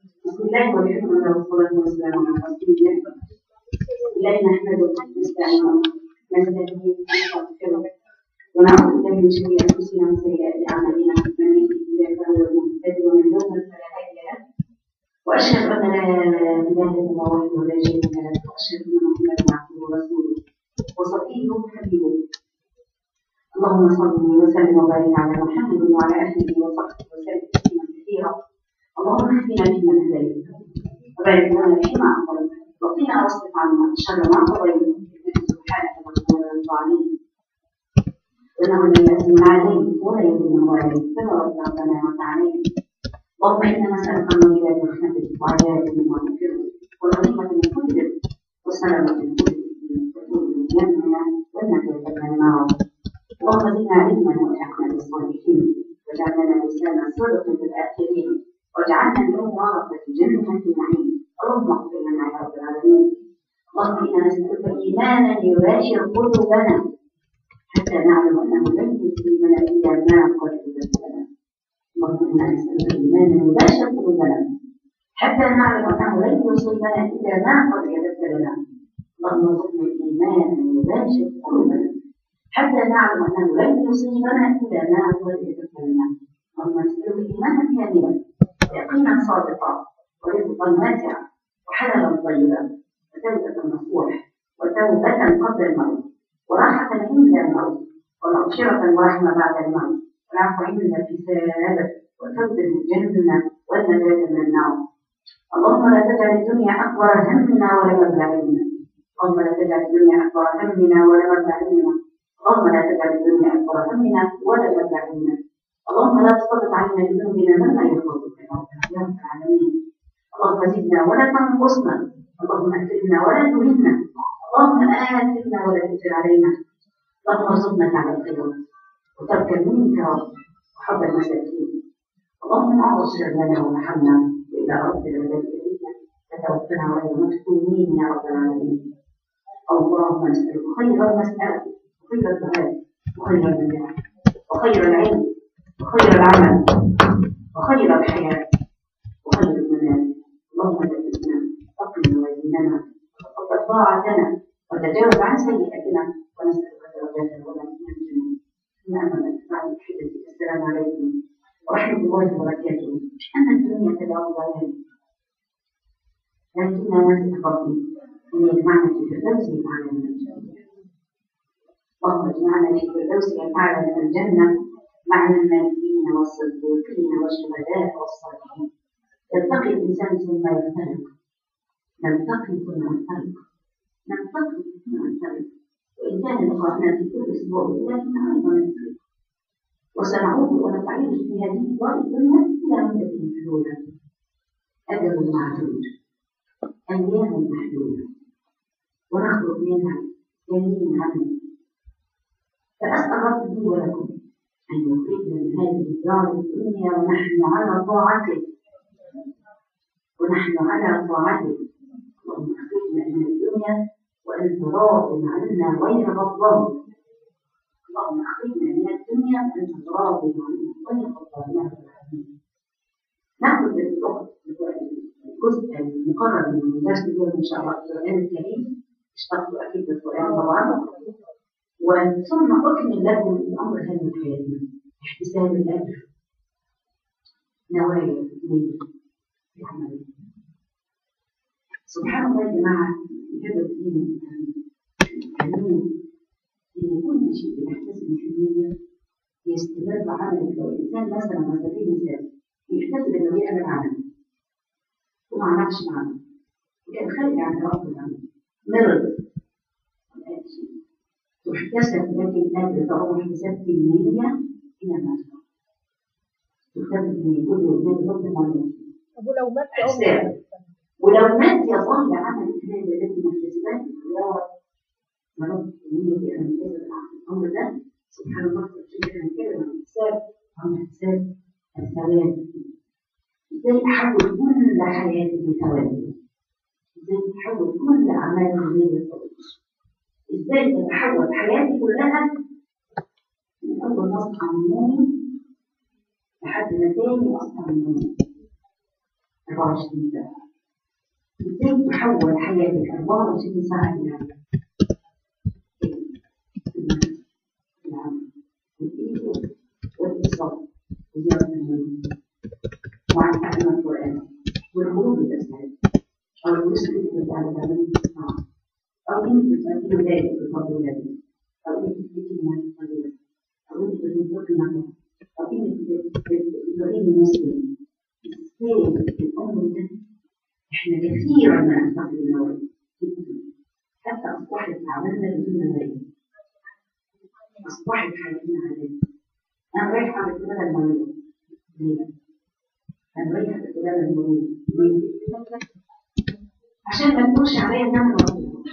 بسم الله والحمد لله والصلاة والسلام على رسول الله لا نحمده ونستعينه ونستهديه ونستغفره ونعوذ بالله من شرور أنفسنا وسيئات أعمالنا من يهده الله فهو المهتدي ومن يضلل فلا هادي له وأشهد أن لا إله إلا الله وحده لا شريك له وأشهد أن محمدا عبده ورسوله وصفيه وحبيبه اللهم صل وسلم وبارك على محمد وعلى اله وصحبه وسلم تسليما كثيرا اللهم اهدنا فيمن هديت وبارك لنا فيما اعطيت وقنا واصرف عنا شر ما قضيت انك سبحانك وتعالى وانت عليم انه لا يأثم عليك ولا يذم عليك كما ربنا وتعالى اللهم انا نسالك موجبات رحمتك وعجائب من مغفرتك والغنيمه من كل ذنب والسلامه من كل اثم وتوب من الجنه والنجاه من النار اللهم زدنا علما والحقنا بالصالحين وجعلنا لسانا صدق في الاخرين واجعلنا اليوم ورثة جنة النعيم اللهم اغفر لنا يا رب العالمين اللهم انا نسالك ايمانا يباشر قلوبنا حتى نعلم انه لن يصيبنا الا ما قد كتبت لنا اللهم انا نسالك ايمانا يباشر قلوبنا حتى نعلم انه لن يصيبنا الا ما قد كتبت لنا اللهم ارزقنا ايمانا يباشر قلوبنا حتى نعلم انه لن يصيبنا الا ما هو لنا اللهم نسالك ايمانا كاملا يقينا صادقا ورزقا واسعا وحلالا طيبا وتوبه نصوح وتوبه قبل الموت وراحه عند الموت ومغفره ورحمه بعد الموت والعفو عند الحساب وفوز الجنه والنجاه من النار اللهم لا تجعل الدنيا اكبر همنا ولا مبلغ علمنا اللهم لا تجعل الدنيا اكبر همنا ولا مبلغ علمنا اللهم لا تجعل الدنيا اكبر همنا ولا مبلغ علمنا اللهم لا تسلط علينا بذنوبنا من لا يخافك يا رب العالمين اللهم زدنا ولا تنقصنا اللهم اكرمنا ولا تهنا اللهم آثرنا ولا تؤثر علينا اللهم ارزقنا على الخير وترك المنكر وحب المساكين اللهم اغفر لنا وارحمنا والى رب العباد فتوفنا غير مفتونين يا رب العالمين اللهم نسألك خير المسألة وخير الدعاء وخير النجاح وخير العلم وخير العمل وخير الحياة وخير المنام اللهم ذكرنا أقم موازيننا وتقبل طاعتنا وتجاوز عن سيئاتنا ونسألك درجات العلى من الجنة ثم أما بعد بعد حدثي السلام عليكم ورحمة الله وبركاته أن الدنيا تدعو ضلال لكننا نسأل ربي أن يجمعنا في الفردوس الأعلى من الجنة اللهم اجمعنا في الفردوس الأعلى من الجنة مع المالكين والصديقين والشهداء والصالحين يلتقي الإنسان ثم يفترق نلتقي ثم نفترق نلتقي ثم نفترق وإن كان لقاءنا في كل أسبوع لكن أيضا نفترق وسنعود ونستعيد في هذه الدار الدنيا إلى مدة محدودة أجل معدود أيام محدودة ونخرج منها جميعا فأسأل ربي لي ولكم أن يخرجنا من هذه الدار الدنيا ونحن على طاعته ونحن على طاعته اللهم اخرجنا من الدنيا وأنت راض عنا غير غضبان اللهم اخرجنا من الدنيا وأنت راض عنا غير غضبان يا رب العالمين نأخذ الجزء المقرر من درس اليوم إن شاء الله القرآن الكريم اشتقت أكيد بالقرآن طبعا وثم أكمل لكم الأمر هذه حياتنا احتساب الأجر نوايا نية العمل سبحان الله يا جماعة هذا الدين الحنين إن كل شيء بنحتسب في الدنيا يستمر عملك لو الإنسان مثلا على سبيل المثال يحتسب إنه يعمل عمل وما عملش عمل وكان خارج عن إرادة العمل مرض تحتسب لك الأجر طالما احتسبت النية إلى ما تحتسب من كل يوم ضد المريض طب ولو مات حساب ولو مات يظل عملك هذا الذي محتسبان يا رب يا رب النية أن تنزل الأمر ده سبحان الله احنا نتكلم عن الحساب عن حساب الثواب ازاي احول كل حياتي لثواب ازاي احول كل اعمالي لثواب ازاي تتحول حياتي كلها من اول ما اصحى من نومي لحد ما تاني اصحى من نومي 24 ساعة ازاي تحول حياتك 24 ساعة إلى العمل والإيمان والاتصال وزيارة المريض وعن تعليم القرآن والخروج بالأسهال أو الوصول إلى تعلم الاستطاعة أو إنك تؤثر ذلك بفضل الله أو إنك تؤثر الناس بفضل أو إنك تنفق نفسك أو إنك تغيب مسلم إزاي الأمر ده إحنا كثيرا ما نستقبل المواد حتى أصبحت عملنا بدون مواعيد أصبحت حياتنا عادية أنا رايحة على الكلام المريض ليه؟ أنا رايحة على الكلام المريض ليه؟ عشان ما تقولش عليا إن أنا مريض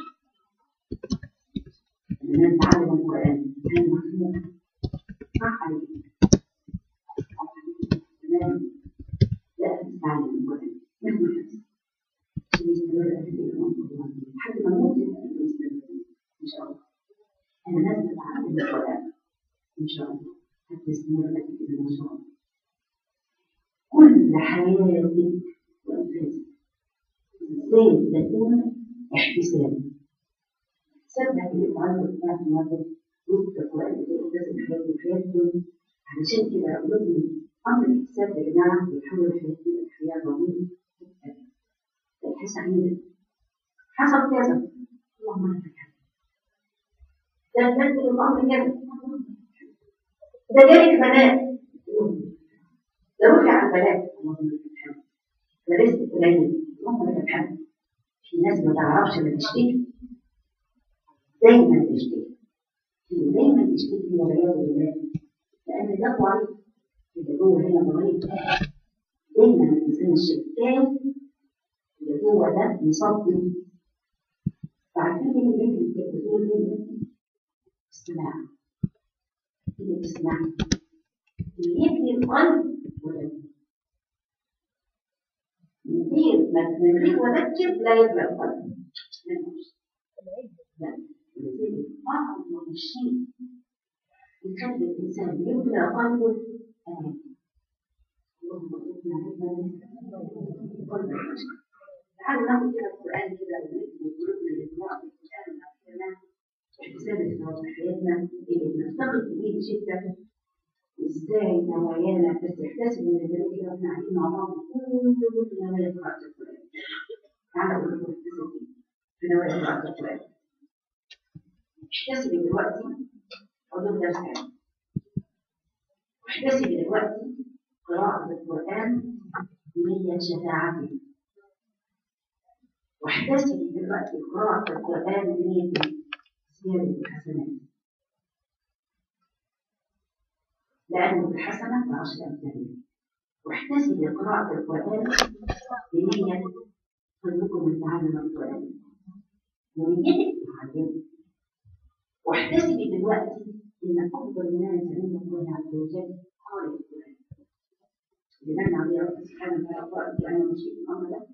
إن أنا أتعلم القرآن أنا مخنوقة صح عليك تمام لا تتعلم القرآن مهما حدث عشان يستمر أهل الأمر لحد ما نموت إن شاء الله أنا لازم أتعلم القرآن إن شاء الله حتى يستمر لك كده ما شاء الله كل حياتك وأنفاسك إزاي تكون احتساب صدق اللي اتعلم بتاعت النهارده وسط القرآن اللي لازم حياتي حياتكم علشان كده أقول لكم أمر الاحتساب يا جماعة بيحول حياتنا إلى حياة ضمير الحس عندك حصل كذا اللهم لك الحمد ده تبدل الامر كده ده جالك بنات ده رفع البنات اللهم لك الحمد ده رزق قليل اللهم لك الحمد في ناس ما تعرفش ما تشتكي دايما تشتكي دايما تشتكي والعياذ بالله لان ده ضعيف اللي جوه هنا ضعيف دايما الانسان الشكاك اللي هو ده مصدي فعارفين اللي بيجي بتقول ايه استماع اللي بتسمع اللي يبني القلب ولا من غير ما من غير وذكر لا يبنى القلب لا بعض الشيء يخلي الانسان يبنى قلبه امان اللهم ارزقنا علما قلب الحجر تعالوا ناخد كده القرآن كده وقلوبنا للقراءة القرآن مع كمان احتساب الإخلاص في حياتنا اللي بنفتقد إليه جدا وإزاي نوايانا بس احتسب من البنات كده واحنا قاعدين مع بعض كل في نوايا قراءة القرآن تعالوا أقول لكم احتسبي في نوايا قراءة القرآن احتسبي دلوقتي حضور درس علم واحتسبي دلوقتي قراءة القرآن بنية شفاعته واحتسبي دلوقتي قراءة القرآن بنية زيادة الحسنات لأن الحسنة بعشر أمثالها واحتسبي قراءة القرآن بنية كلكم يتعلم القرآن ونيتك تعلمه واحتسبي دلوقتي إن أفضل الناس عند الله عز وجل قارئ القرآن لمن عليه رب سبحانه وتعالى قرأت القرآن ومشيت الأمر ده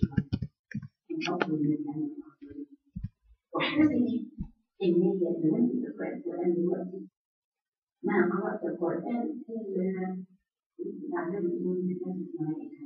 أفضل من أن واحتسبي إن هي لو أنت تقرأ القرآن دلوقتي ما قرأت القرآن إلا تعلم من كتاب الملائكة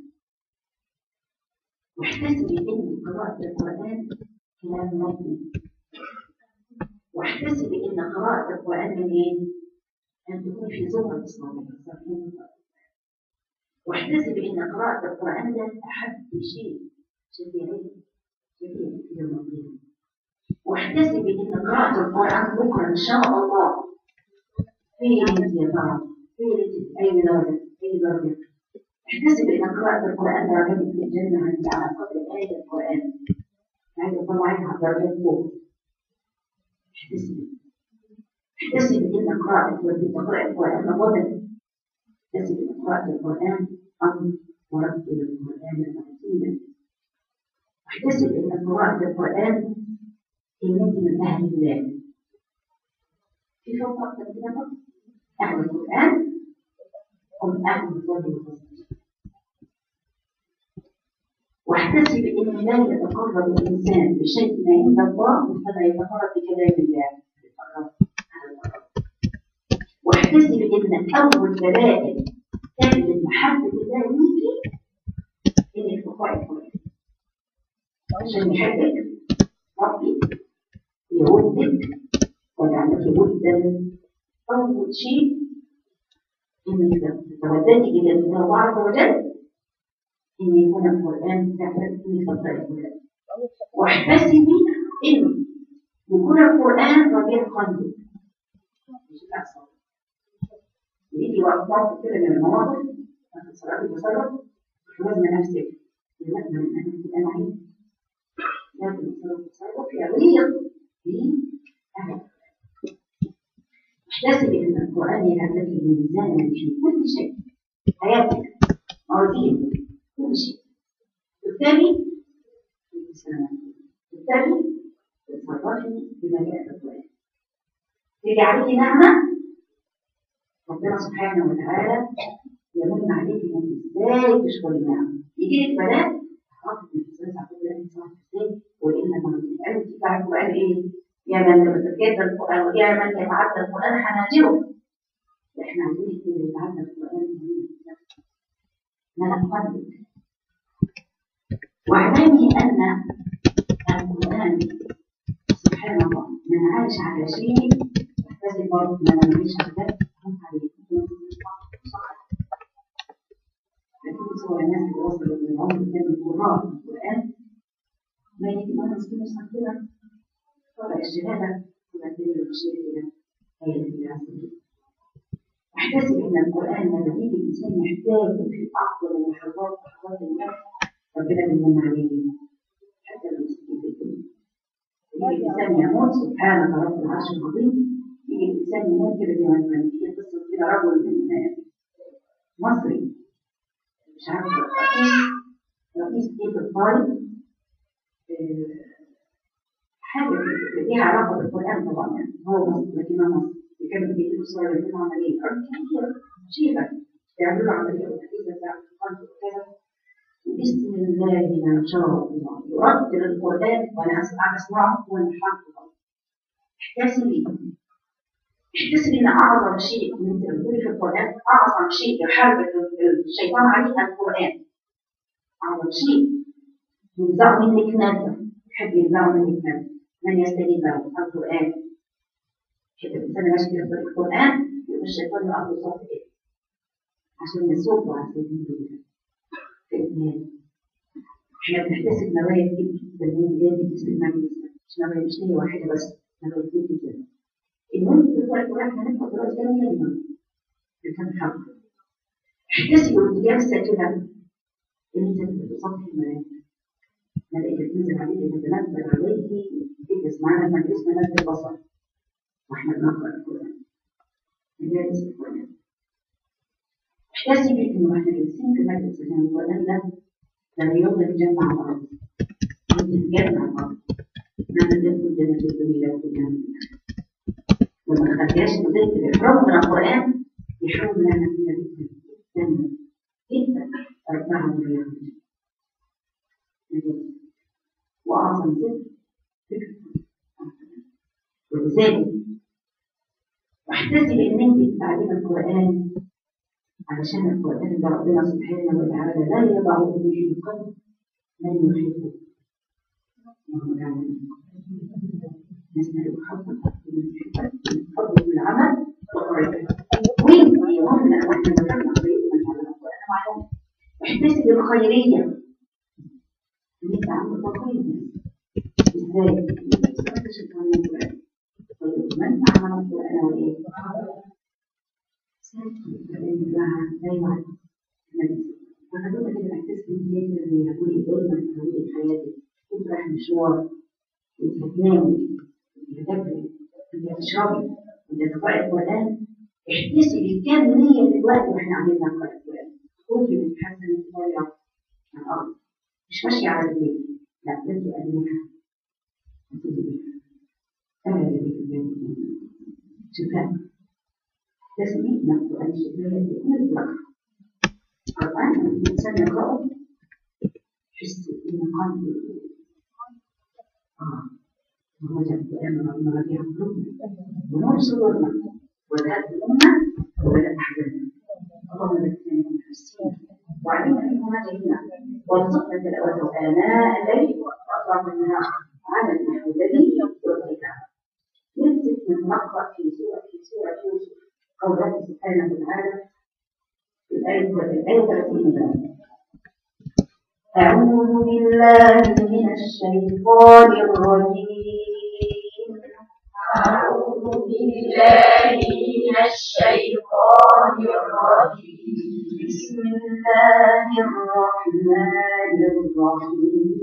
واحتسبي إن قراءة القرآن كلام ربي واحتسبي إن قراءة القرآن من إيه؟ أن تكون في زمرة الصالحين واحتسبي إن قراءة القرآن ده أحب شيء شفيعي شفيع في يوم القيامة واحتسبي إن قراءة القرآن بكرة إن شاء الله في أنت يا ترى في أي درجة أي درجة احتسبي إن قراءة القرآن درجتك في الجنة عند على قدر آية القرآن عايزة أطلعك على الدرجات فوق احتسبي احتسبي إن قراءة تقرأ القرآن غدا احتسبي إن قراءة القرآن أمر ورتل القرآن ترتيلا واحتسب ان قراءة القرآن كلمة من أهل الله في فوق أكثر كده فوق أهل القرآن هم أهل الله والرسول واحتسب ان لا يتقرب الانسان بشيء ما عند الله مثل يتقرب بكلام الله واحتسب ان اول دلائل كانت محبه الله ليكي انك تقرأ القرآن عشان يحبك ربي يودك ويجعلك ودا أول شيء إنك تتوددي إلى الله عز وجل إن يكون القرآن فعلا في فترة القرآن واحتسبي إن يكون القرآن ربيع قلبك مش الأحسن يجي وقت بعض كده من المواقف في صلاة المصرف وزن نفسك لا من أنا تبقى معي لازم صلاة المصرف يغير في أهل احتسبي أن القرآن يجعل لك ميزانا في كل شيء حياتك موازين كل شيء بالتالي بالتالي تصرفي بما جاء في القرآن تيجي عليكي نعمة ربنا سبحانه وتعالى يمن عليك انك ازاي تشكر النعمة يجي لك بلاء تعرفي انك ازاي تعرفي انك ازاي وإنك من القلب بتاع القرآن ايه؟ يا من تتجدد القرآن ويا من يتعدى القرآن حناجره احنا عايزين اللي يتعدى القرآن ملك قلبك واعلمي ان القرآن سبحان الله من عاش على شيء يحتسب برضه من لم يعيش على ذلك هم عليه لكن صور الناس اللي وصلوا للعمر كان القراء القرآن ما يجي مرة مسكين مستقبلة طلع الشهادة تبدل الشيء إلى هيئة العسكرية احتسب ان القران لما يجي الانسان يحتاج في افضل اللحظات لحظات النفس ربنا بيمن عليه حتى لو مسكين في الدنيا يجي الانسان يموت سبحانك رب العرش العظيم يجي الانسان يموت كده زي ما كان في قصه كده رجل من مصري مش عارف رئيس رئيس ايه في الطائف حاجه ليها علاقه بالقران طبعا يعني هو مصري لكن مصري كانت بيجيبوا صور يكونوا عملية أرض كتير شيبة يعملوا عملية وتحديثة بتاعت القلب وكذا بسم الله ما شاء الله يرتل القرآن وأنا أسمع أسمعه وأنا حافظه احتسبي احتسبي إن أعظم شيء من تقولي في القرآن أعظم شيء يحارب الشيطان عليه القرآن أعظم شيء ينزع منك نزع يحب ينزع منك نزع من يستجيب له القرآن كده الإنسان ماشي في طريق القرآن يبقى الشيطان يقف له صوت كده عشان يصوت على سبيل الله في الإيمان احنا بنحتسب نوايا كتير جدا من بداية الإسلام المجلس مش نوايا مش نية واحدة بس نوايا كتير جدا المهم في القرآن احنا هنبقى دلوقتي كام كلمة لكام حرف احتسبوا وانت جالسة كده ان انت تبقى في سطح الملائكة ملائكة تنزل عليك تتنزل عليك تجلس معانا في مجلسنا مد البصر واحنا بنقرا القران مجالس القران احتسبي انه احنا جالسين في مجلس القران ده لما يوم الجنه على الارض الجنه على الارض ما تدخل جنه الدنيا لا تكون لما نخليهاش نذاكر الحرم من القران يحرم لنا فيها جدا جدا جدا اربعه مليار واعظم ذكر ذكر ولذلك واحتسب ان انت تتعلم القران علشان القران ده ربنا سبحانه وتعالى لا يضع به في قلب من يحبه وهو يعلم نسال الحب الحب بالعمل وين يهمنا واحنا ذكرنا قضيه من تعلم القران معلوم احتسب الخيريه ان انت عندك خير ازاي؟ تكتشف عن القران من تعلم القرآن وإيه؟ أيوة فخلونا كده نحتسب إن هي اللي هتقولي دايما في طريق حياتك كنت رايح مشوار أنت هتنامي أنت هتاكلي أنت هتشربي أنت هتقرأي القرآن احتسبي كام نية دلوقتي وإحنا قاعدين نقرأ القرآن خوفي من حاسة إن أنت ضايعة على الأرض مش ماشية على البيت لا أنت قديمها أنت قديمها أنا اللي شفاء تسمية من القرآن الشفاء يكون القرآن القرآن الإنسان يقرأه يحس إن قلبه آه وهو جاء القرآن ربنا ربيع قلوبنا ونور صدورنا وذهب الأمة وبدأ أحزاننا اللهم ذكرنا من حسين وعلمنا منه ما جهلنا وارزقنا تلاوته آناء الليل وأطراف النهار على النحو الذي يرضيك نمسك نقرأ في سورة في سورة يوسف قول رب سبحانه وتعالى في الآية الآية 30 أعوذ بالله من الشيطان الرجيم أعوذ بالله من الشيطان الرجيم بسم الله الرحمن الرحيم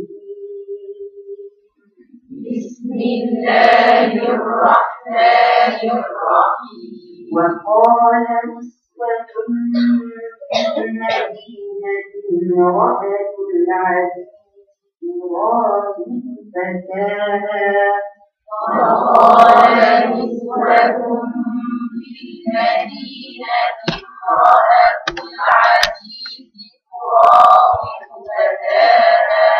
بسم الله الرحمن الرحيم وقال نسوة في المدينة امرأة العزيز تراود فتاها وقال نسوة في المدينة امرأة العزيز تراود فتاها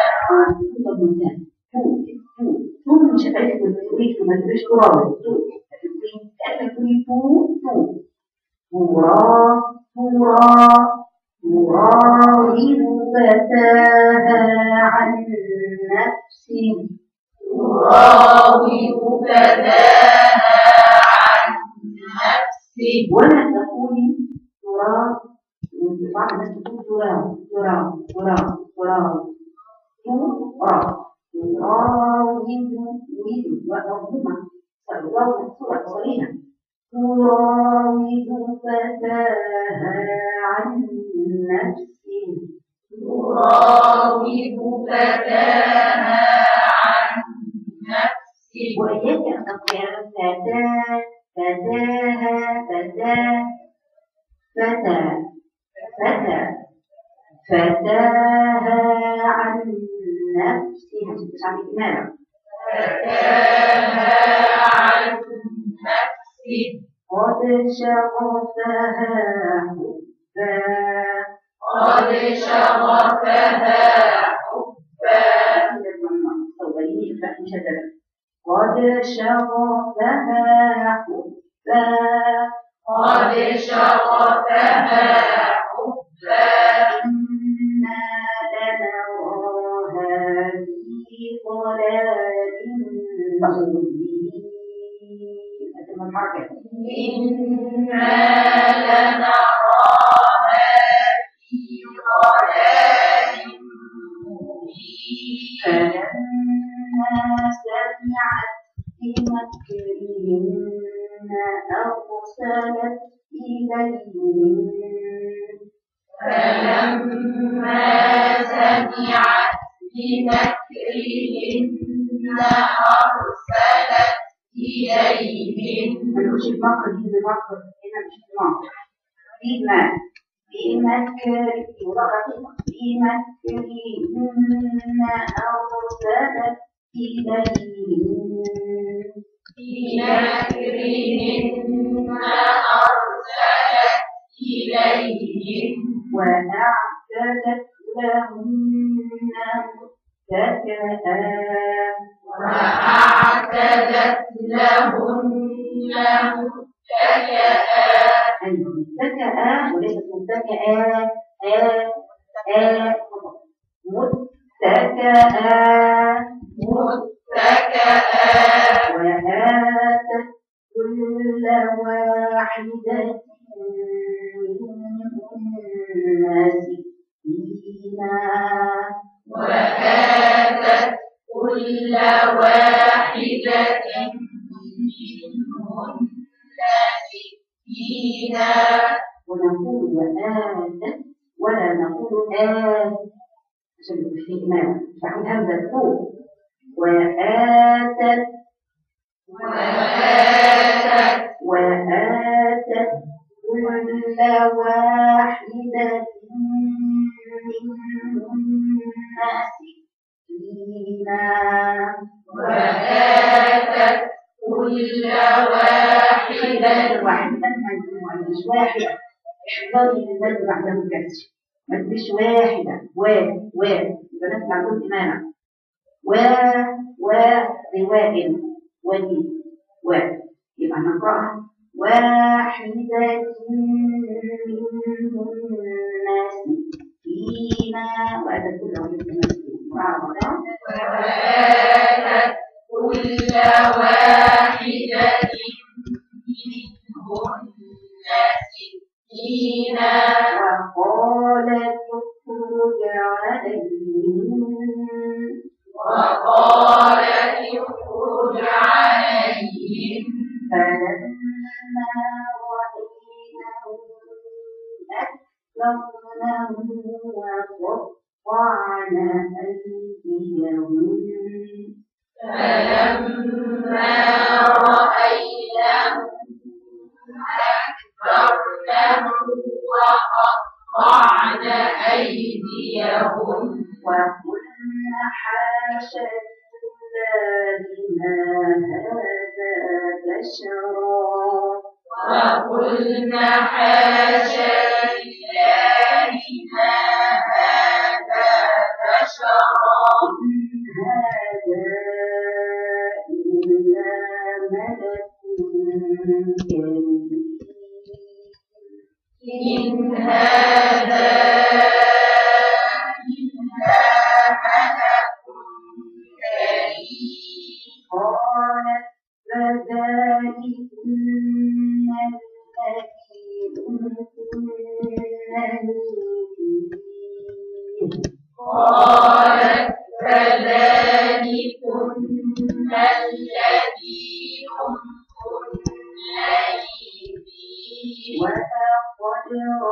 تو مش هتعرفي تقولي تو ما تقوليش تراود تو هتقولي كأنك تقولي تو تو ترا ترا تراود فتاها عن نفسه تراود فتاها عن نفسه ولا تقولي تراب بعض الناس تقول تراب تراب تراب تراب تراب تراود ود وهما صلوا صورة صريحة تراود فتاها عن نفسه تراود فتاها عن نفسه وإياك أن تقول فتاة فتاها فتاة فتى فتى فتاها عن نفسها مش عن إكمالا فتاها عن نفسه قد شغفها حبا قد شغفها حبا قد شغفها حبا قد شغفها حبا إنا لنراها في ضلال مبين أتم الحركة إنا لنراها في ضلال مبين فلما سمعت بمكرهن أرسلت إليهن فلما سمعت بمكرهن أرسلت إليهن ملوش المكر دي بمكر هنا مش بمكر بما بمكر بمكرهن أرسلت إليهن بمكرهن أرسلت إليهن وأعتدت لهن متكئا وأعتدت لهن متكئا أي متكئا وليست متكئا آ آ متكئا متكئا وآتت كل واحدة منهن سكينا وآتت كل واحدة منهن سكينا ونقول وآتت ولا نقول آت عشان يبقى في إمام فعل همزة فوق وآتت وآتت وآتت كل واحدة منهن سكينا وآتت كل واحدة واحدة مجموعة مش واحدة احضري للبلد بعده كسر ما تبقيش واحدة و و البنات معلوم إمامة و و رواء ودي و يبقى نقرأها واحدة منهن فينا وهذا كله من المسلمين وآتت كل واحدة منهن سكينا وقالت اخرج عليهم وقالت اخرج عليهم فلما رأينه أكبرنه وقطعن أيديهن فلما رأينه أكبرنه وقطعن أيديهن وقلن حاش لله ما هذا بشرا وقلنا حاشا لله ما هذا بشرا إن هذا إلا ملك كريم إن هذا إلا ملك كريم قالت فذلكن الذي لمتنني فيه قالت فذلكن الذي كنتنني فيه ولقد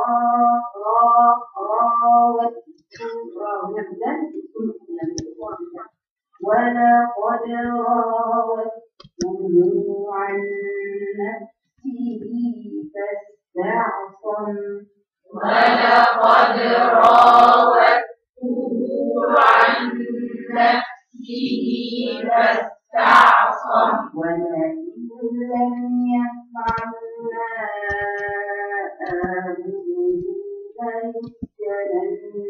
راودته ولقد راودته عن نفسه فاستعصم ولقد راودته عن نفسه فاستعصم ولئن لم يفعل ما آمره ليسجنن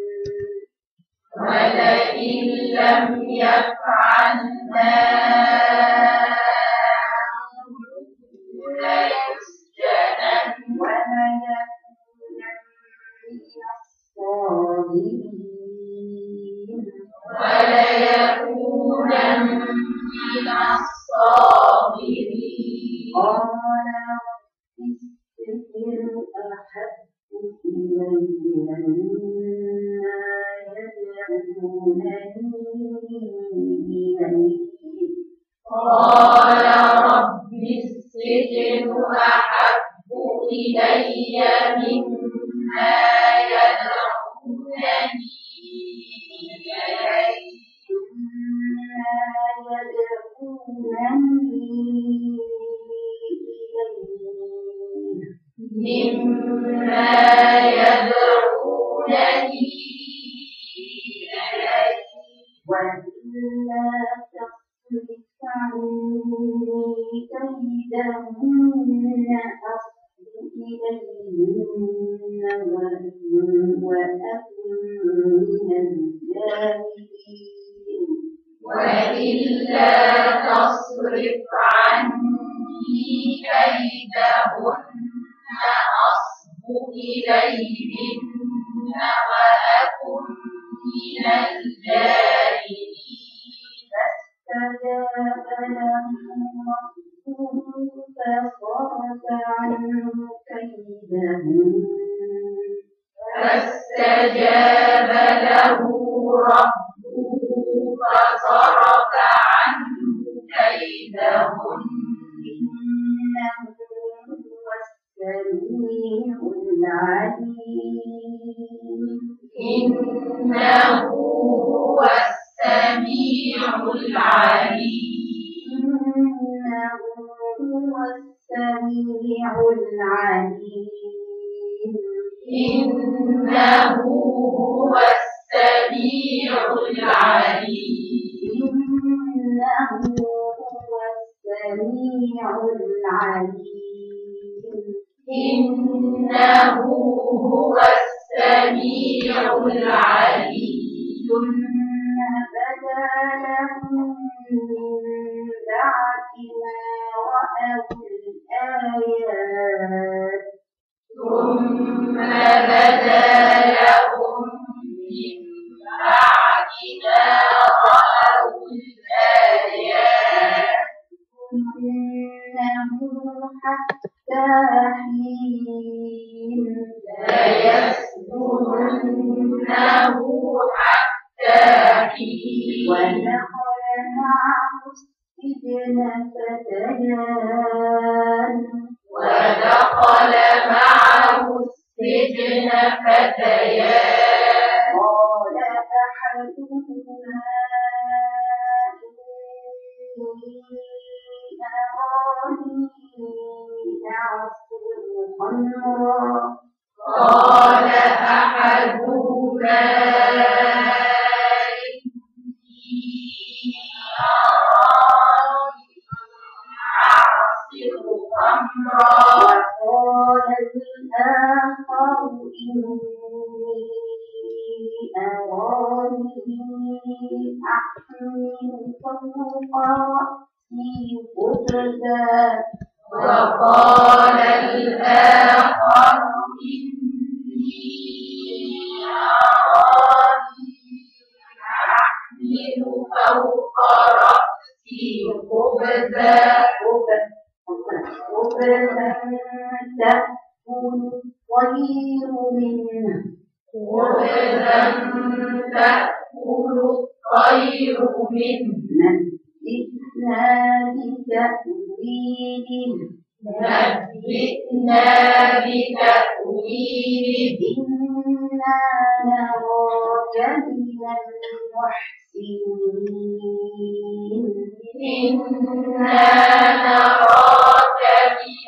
ولئن لم يفعل ما ليسجنن وليكونن من الصاغرين وليكونن من الصاغرين قال رب السجن أحب إلي مما يدعونني إليه قال رب السجن أحب إلي مما يدعونني إليه مما يدعونني إليه مما يدعونني إليه وإلا تصرف عني كيدهن أصب إليهن وأكن وأكن من الجاهلين وإلا تصرف عني كيدهن أصب إليهن وأكن من الجاهلين فاستجاب له ربه فصرف عنه كيدهن فاستجاب له ربه فصرف عنه كيدهن إنه هو السميع العليم إنه هو السميع العليم إنه هو السميع العليم إنه هو السميع العليم إنه هو السميع العليم إنه هو السميع العليم ثم بدا لهم من بعد ما رأوا الآيات ثم بدا لهم رأوا الآيات إنه حتى حين ليسجننه حتى حين ودخل معه السجن فتيان ودخل معه السجن فتيان قال أحدهما إني أراني أعصر خمرا قال أحدهما إني أراني أعصر خمرا وقال الآخر إني أراني أحمل فوق رأسي خبزا وقال الآخر إني أراني أحمل فوق رأسي خبزا خبزا تأكل الطير منه خبزا تأكل الطير منه نبئنا بتأويله نبئنا بتأويله إنا نراك من المحسنين إنا نراك من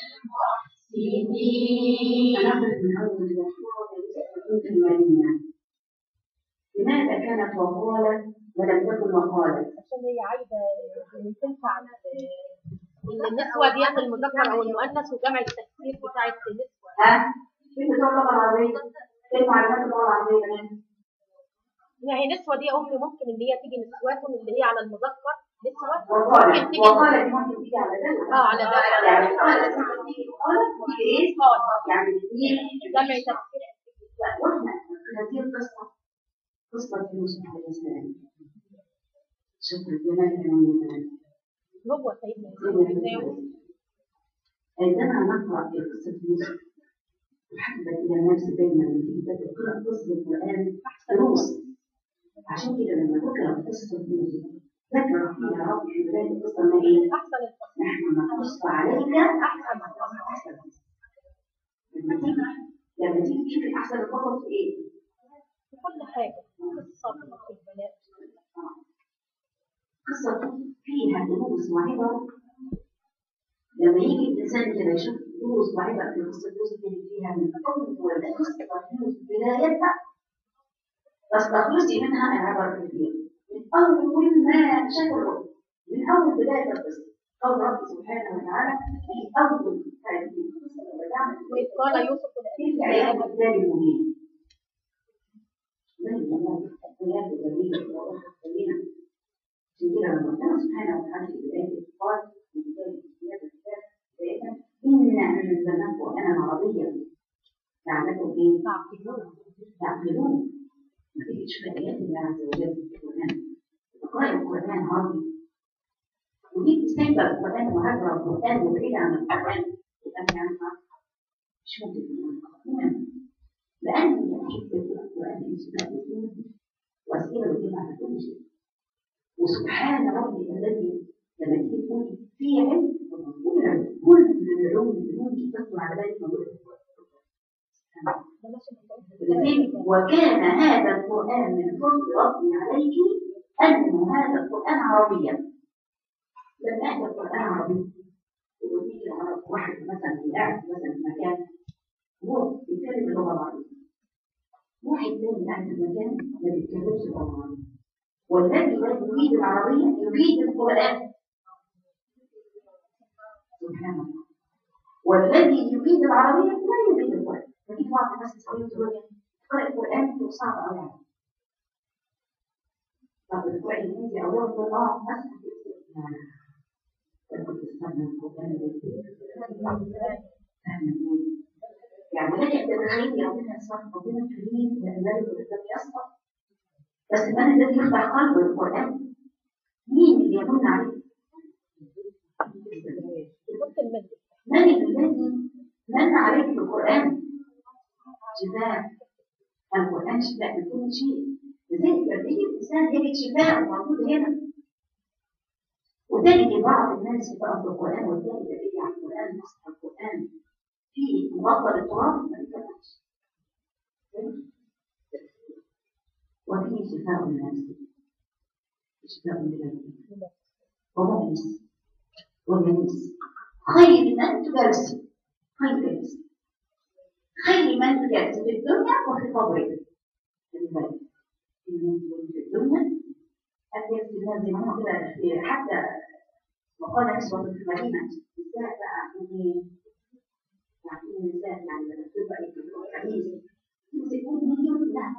المحسنين هناخد من أول المشروع في المدينة لماذا كانت وقالت ولم تكن وقالت؟ عشان هي عايزه إن تنفع ال- ان النسوه ديت المذكر او المؤنث وجمع التكسير بتاعت النسوه ها؟ كيف بتوع اللغة العربية؟ كيف معلومات اللغة العربية كمان؟ يعني هي نسوه دي ام ممكن ان هي تيجي نسوات اللي هي على المذكر نسوه وقالت ممكن تيجي وقالت ممكن تيجي على ذلك اه على ده يعني قالت ممكن تيجي قالت تيجي ايه؟ يعني تيجي جمع تكسير لا واحنا هذه القصة قصة يوسف عليه السلام شوف الجمال كمان مثلا هو سيدنا سيدنا يوسف يوسف. عندما نقرأ في قصة يوسف نحبب إلى النفس دايما لما تيجي تقرأ قصة القرآن دروس عشان كده لما تقرأ قصة يوسف ذكر فيها رب في بداية القصة ما إيه؟ احسن القصص نحن نقص عليك احسن القصص أحسن القصص. لما تيجي لما تيجي تشوفي أحسن القصص في إيه؟ في كل حاجه في الصبر في البلاء قصة فيها دروس وعبر لما يجي الإنسان كده يشوف دروس وعبر في قصة يوسف اللي فيها من أول ولا قصة يوسف بدايتها تستخلصي منها العبر كثير من أول ما شكره من أول بداية القصة قول رب سبحانه وتعالى في أول هذه القصة لما تعمل وإذ قال يوسف تلك آيات الكتاب المبين زي ما الآيات الجميلة وضحت بينا عشان كده لما ربنا سبحانه وتعالى في بداية قال في بداية كتاب الكتاب بداية إنا أنزلناه قرآنا عربيا لعلكم إيه؟ تعقلون تعقلون ما تيجي تشوف آيات الله عز وجل في القرآن تقرأي القرآن عربي ودي سايبة القرآن وهجرة القرآن وبعيدة عن القرآن يبقى أنت عارفة مش ممكن تكون القرآن لأن حتة القرآن في سورة وأسئلة بتجيب على كل شيء وسبحان ربي الذي لما تيجي تقول في علم كل علم كل العلوم اللي ممكن تطلع على بالك موجودة في القرآن بلاش القرآن. ولذلك وكان هذا القرآن من فضل ربي عليك أنه هذا القرآن عربيا لما أتى القرآن عربي ويجي العرب واحد مثلا قاعد مثلا في مكان هو بيتكلم اللغة العربية واحد تاني قاعد في مكان ما بيتكلمش اللغة العربية والذي يريد العربية يريد القرآن سبحان الله والذي يريد العربية لا يريد القرآن ففي بعض الناس تسألني تقول لي تقرأ القرآن تبقى صعب أوي عليك طب القرآن الإنجليزي أولا تقول آه أسمع كنت استنى القرآن يعني لك أن تتخيل ربنا يسمع ربنا كريم لأن ذلك الإسلام يسمع بس من الذي يفتح قلبه للقرآن؟ مين اللي يمن عليه؟ ممكن المد من الذي من عليك بالقرآن؟ شفاء القرآن شفاء من كل شيء لذلك لما يجي الإنسان يجد شفاء موجود هنا وتجد بعض الناس يقرأ في القرآن وتجد يجي على القرآن نص القرآن فيه مغطى بالتراب ما ينفعش وفيه شفاء من نفسه شفاء من نفسه ومؤنس وجليس خير من تجالسه خير جليس خير من تجالسه في الدنيا وفي قبرك خلي بالك في الدنيا أكيد الناس زي ما هم كده في- حتى وقال نسوة في المدينة نساء بقى يعني يعني نساء يعني لما تبقى يكتبوا حديث يمسكون مليون لا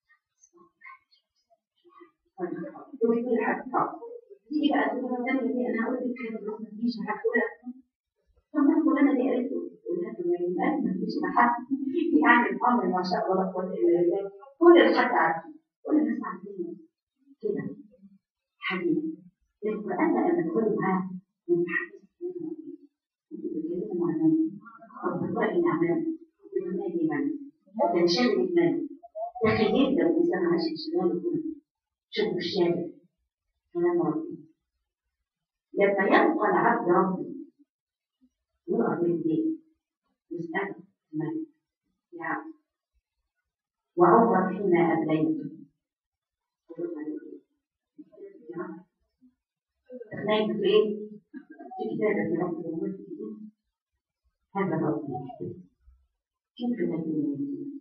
ويقول حد تيجي بقى تقول الثانية دي أنا هقول لك حاجة بس ما تجيش هقولها طب ما فلانة دي قالت له قلنا له ما تجيش مع حد يعني الأمر ما شاء الله لا قوة إلا بالله كل الحد عارفين كل الناس عارفين كده حديث القرآن بقى لما تقول معاه من حديث بتتكلم مع من أصدقاء الأعمال بتنادي من تنشغل من تخيل لو الإنسان عاش في شماله كله شوفوا الشارع كلام ربي لما يلقى العبد ربي يقع بالليل يسأله من يا عبد وعمر فيما أبليت أبليت في إيه؟ في كتابة رب الأمور هذا ربي كيف نبني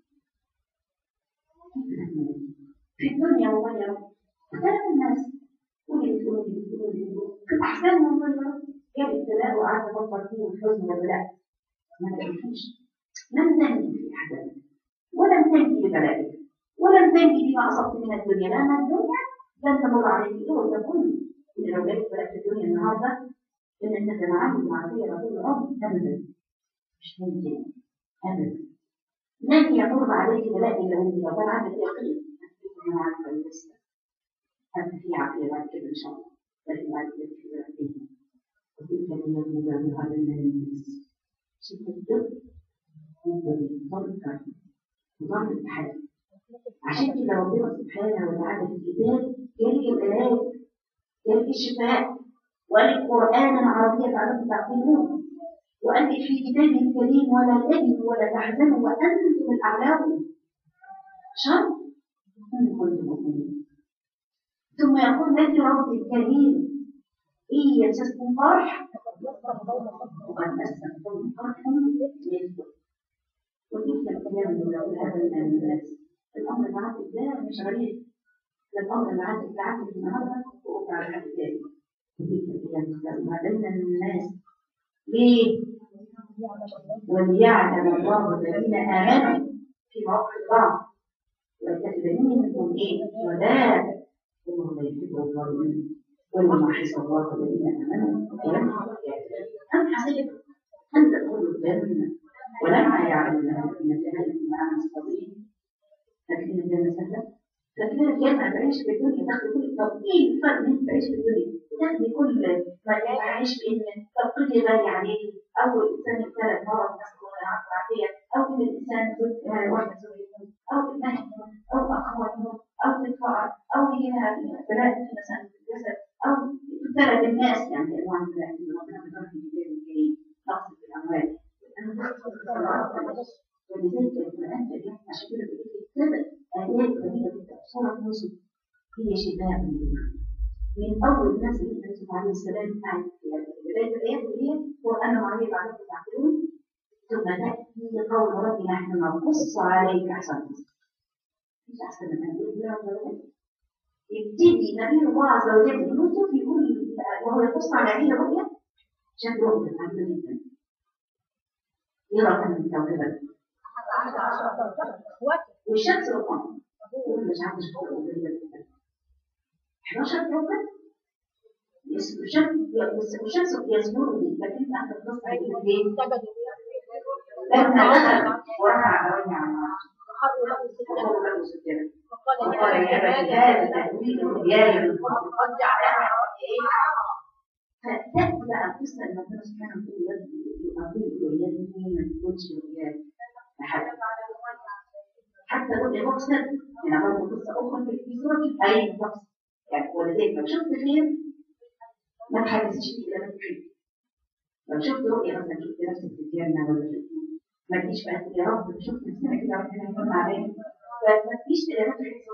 كيف نبني في الدنيا والله يا رب اختلف الناس ودي بتقول ودي بتقول ودي بتقول في أحسن والله يا رب جاب ابتلاء وقعدت أفكر فيه والحزن والبلاء ما تعرفيش لم تنجي في أحزانك ولم تنجي ببلائك ولم تنجي بما أصبت من الدنيا لأن الدنيا لن تمر عليك إلا وتكون إن لو جالك بلاء في الدنيا النهارده إن أنت تتعامل مع فيها طول العمر أبدا مش ممكن أبدا لن يمر عليك بلاء إلا وأنت لو كان عندك يقين أنا عارفة لسه هذا في عافية بعد كده إن شاء الله لكن بعد كده في عافية وتلك اليوم ندعوها للناس شفت الدب يبدأ ضرب ضرب الحياة عشان كده ربنا سبحانه وتعالى في الكتاب جالك العلاج جالك الشفاء والقرآن العربية تعلموا تعقلون وأنت في كتابه الكريم ولا تهنوا ولا تحزنوا وأنتم الأعلام شرط إن كنتم مؤمنين ثم يقول لك ربي الكريم إن يمسسكم قرح وقد مسكم قرح مثله وتلك الأيام نداولها بين الناس الأمر اللي عندك ده مش غريب ده الأمر اللي عندك اللي عندك النهارده وقع على حد تاني وتلك الأيام نداولها بين الناس ليه؟ وليعلم الله الذين آمنوا في مواقف الضعف ويتخذ منكم إيه؟ شهداء والله لا يحب الظالمين ولما حسب الله الذين آمنوا ولم أم حسبتم أن تدخلوا الجنة ولما يعلم الله أن جهنم مع المستضيفين فاكرين الجنة سهلة؟ فاكرين الجنة تعيش في الدنيا تاخد كل طب إيه الفرق إن أنت تعيش في الدنيا؟ تاخدي كل ما تعيش بإن تفقدي غالي عليك أو الإنسان يبتلى بمرض نسأل الله العافية والعافية أو إن الإنسان زوج واحد زوج يموت أو ابنها يموت أو أخوه يموت أو تتفقر أو يجي لها بلاء في مثلا في الجسد أو تبتلى بالناس يعني أنواع البلاء اللي ربنا بيبارك في الكتاب الكريم نقص في الأموال ولذلك القرآن الكريم عشان كده بيقول لك ثلاث آيات غريبة جدا سورة يوسف هي شفاء للجميع من أول الناس اللي يوسف عليه السلام بتاعت بداية الآيات اللي هي قرآن عليه بعدين تعقلون ثم تأتي قول ربي نحن نقص عليك أحسن القصص مش أحسن من هذه يا رب العالمين يبتدي نبي الله عز وجل يوسف يقول وهو يقص على هذه الرؤيا شاف رؤيا عجيبة جدا يرى كم من كوكبا والشمس والقمر يقول مش عارف شو غريبة جدا 11 كوكب الشمس والشمس يسجدوا لي لكن أنت القصة يقول ليه؟ لما دخل ورفع عيني على العرش وخروا له سجدا فقالوا له سجدا وقال وقال يا يا أبت أبت هذا هذا تأويل رؤياي من قبل قد جعلها إيه فتأتي بقى القصة اللي ربنا سبحانه وتعالى يقول رؤياي ما تكونش رؤياي لحد حتى رؤيا مقصد يعني برضه قصة أخرى في في سورة أي مقصد يعني ولذلك لو شفت خير ما تحدثش فيه إلا بالخير لو شفت رؤيا مثلا شفت نفسك في الجنة ولا شفت ما تجيش بقى تقول يا رب شفت نفسنا كده ربنا يكون معايا فما تجيش إلا ما تحس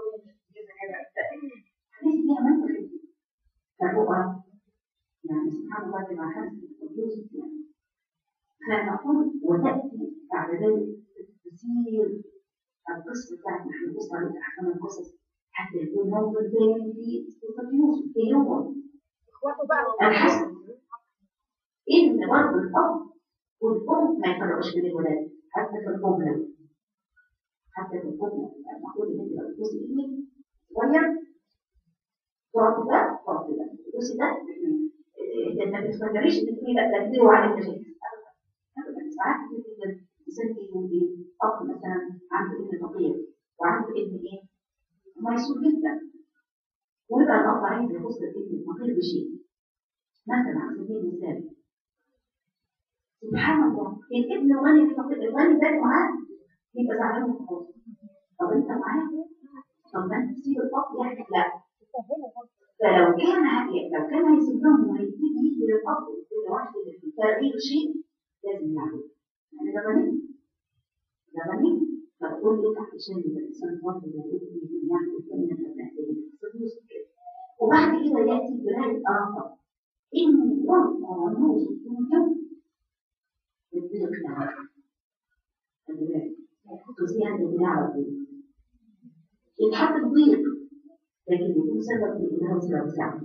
حديث فيها منطق فالرؤى يعني سبحان الله كما حدث القدوس يعني فنقول وتأتي بعد ذلك تسير القصة بتاعت نحن نقص عليك أحسن القصص حتى يكون موضوع تاني في قصة يوسف في يوم اخواته بقى الحسن إن برضه الأب والأم ما يفرقوش بين الولاد حتى في القبلة حتى في القبلة المفروض إن أنت لو تبصي ابنك صغير تعطي ده تعطي ده تبصي ده إيه، ما تتفكريش إن تقولي لا ده كبير وعليك مشاكل أبدا أبدا ساعات كتير جدا الإنسان يكون إيه أب مثلا عنده ابن فقير وعنده ابن إيه ميسور جدا ويبقى الأب عايز يخص الابن الفقير بشيء مثلا على سبيل المثال سبحان الله الابن الغني الفقير الغني ده معاه يبقى زعلان من خالص طب انت معاه طب ما انت تسيب الاب يحكي لا فلو كان هي- لو كان هيسيب لهم وهيبتدي يجي للاب لوحده في تغيير شيء لازم يعمل يعني ده غني ده غني فتقول لك عشان يبقى الانسان برضه يقول ان يعني الدنيا تبقى وبعد كده ياتي بلاد اخر ان يرفع يوسف من الضيق نعم خلي بالك توزيع الدنيا على طول يتحط الضيق لكن يكون سبب في انها سبب سعد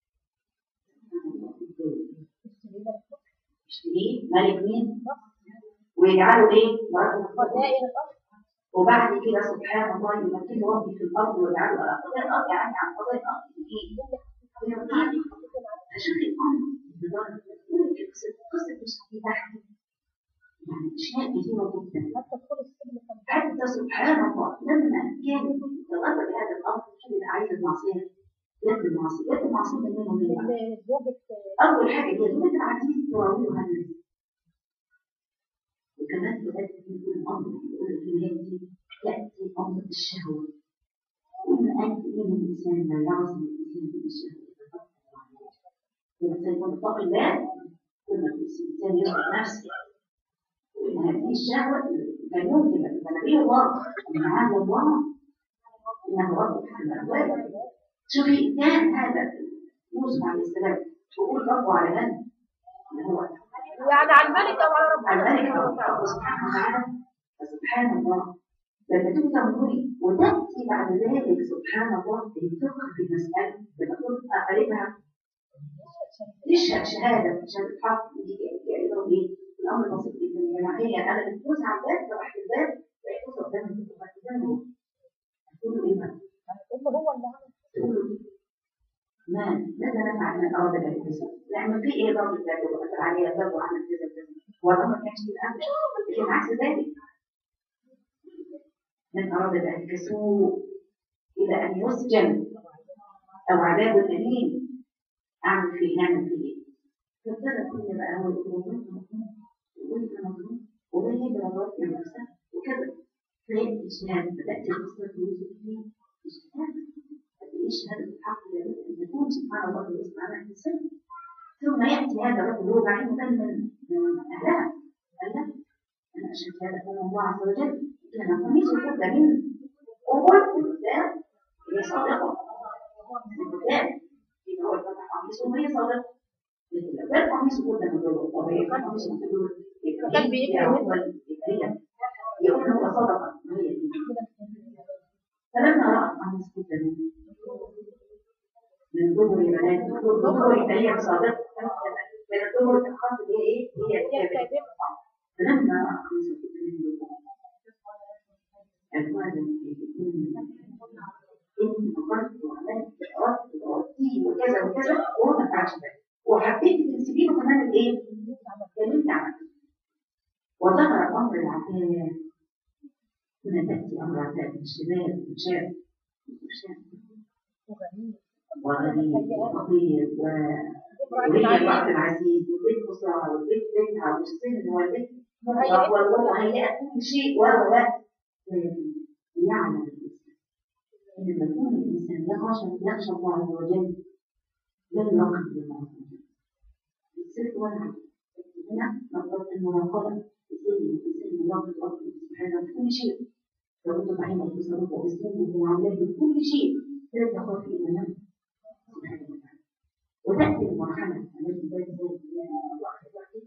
يشتريه ملك مين ويجعله ايه مراته خزائن الارض وبعد كده سبحان الله يمكنه ربي في الارض ويجعله على قضاء الارض يعني عن قضاء الارض ايه؟ فشوف الامر بدرجه قصه قصه مش تحت يعني اشياء كثيره جدا حتى تدخل السجن كان حتى سبحان الله لما كان تغلب هذا الامر كان يبقى عايز المعصيه يد المعصيه يد المعصيه من منهم مين بقى؟ من زوجة اول حاجه هي زوجة العزيز تراويها الناس وكمان بدات يقول الامر يقول الكلمات دي تاتي امر الشهوه وان انت ان الانسان لا يعصي الانسان بالشهوه الانسان يكون اتقي الله كل ما الانسان يشغل نفسه وان هذه الشهوه كان يمكن ان نبي الله معاذ الله انه رب الابواب شوفي كان هذا يوسف عليه السلام وقول ربه على من؟ اللي هو يعني على الملك او على ربنا الملك الله سبحانه وتعالى فسبحان الله لما تيجي تنظري وتاتي بعد ذلك سبحان الله الفقه في المساله لما كنت قريبها تشهد شهاده شهاده حق يقولوا ايه الامر بسيط جدا يا جماعه هي انا بتفوز على الباب فتحت الباب لقيت فوز قدام الباب تقول له ايه بقى؟ هم هو اللي عمل تقول له ما ماذا نفعل من اراد الانكسار؟ نعمل فيه ايه ضرب الباب وقفل عليه الباب وعمل كذا كذا هو الامر كانش بالامر لكن عكس ذلك من اراد الانكسار الى ان يسجن او عذاب اليم اعمل فيه نعمل فيه ايه؟ فابتدى كل بقى هو يقول وانت مظلوم وانت مظلوم وده يبقى الرد لنفسه وكذا فهمت الشهاده بدات قصه يوسف في الشهاده قد ايه شهاده الحق ان تكون سبحان الله باسم على الانسان ثم ياتي هذا الرجل هو بعيد من من اهلها قال لا انا اشهد هذا هو الله عز وجل كان قميص كل من اول القدام هي صادقه القدام يبقى هو الفتح قميص وهي صادقه لكن لو كان قميص كل من دول طب هي كان قميص كل دول يبقى كان هي بيكذب. هي هو يبقى هي يقول هو صدقه وهي دي فلما رأت قميص كل من من ظهر بنات ظهر يبقى هي صادقه من الظهر الخاص اللي هي ايه؟ هي هي الكاذبه كاذبة فلما رأى قميص كل من ظهر أزواجا يكون انت فكرت وعملت اردت وقلتي وكذا وكذا وهو ما فعلش ده وحبيت تنسبيه كمان الايه؟ اللي انت عملته وظهر امر العفاف هنا تأتي أمرأتان الشمال والشام والشام وغني وفقير و وهي امرأة العزيز والبيت مصارى والبيت بنتها والسن والبيت والوضع هيئة كل شيء وهو يعلم الإنسان إن لما يكون الإنسان يخشى يخشى الله عز وجل لا يراقب الله عز وجل السر والعدل هنا نقطة المراقبة يصير الإنسان يراقب الله سبحانه في كل شيء لو أنت عينك بصرفه وبسلوكه ومعاملاته في كل شيء لا تخاف في المنام سبحانه وتعالى وتأتي المرحلة التي تنزل فيها واحد واحد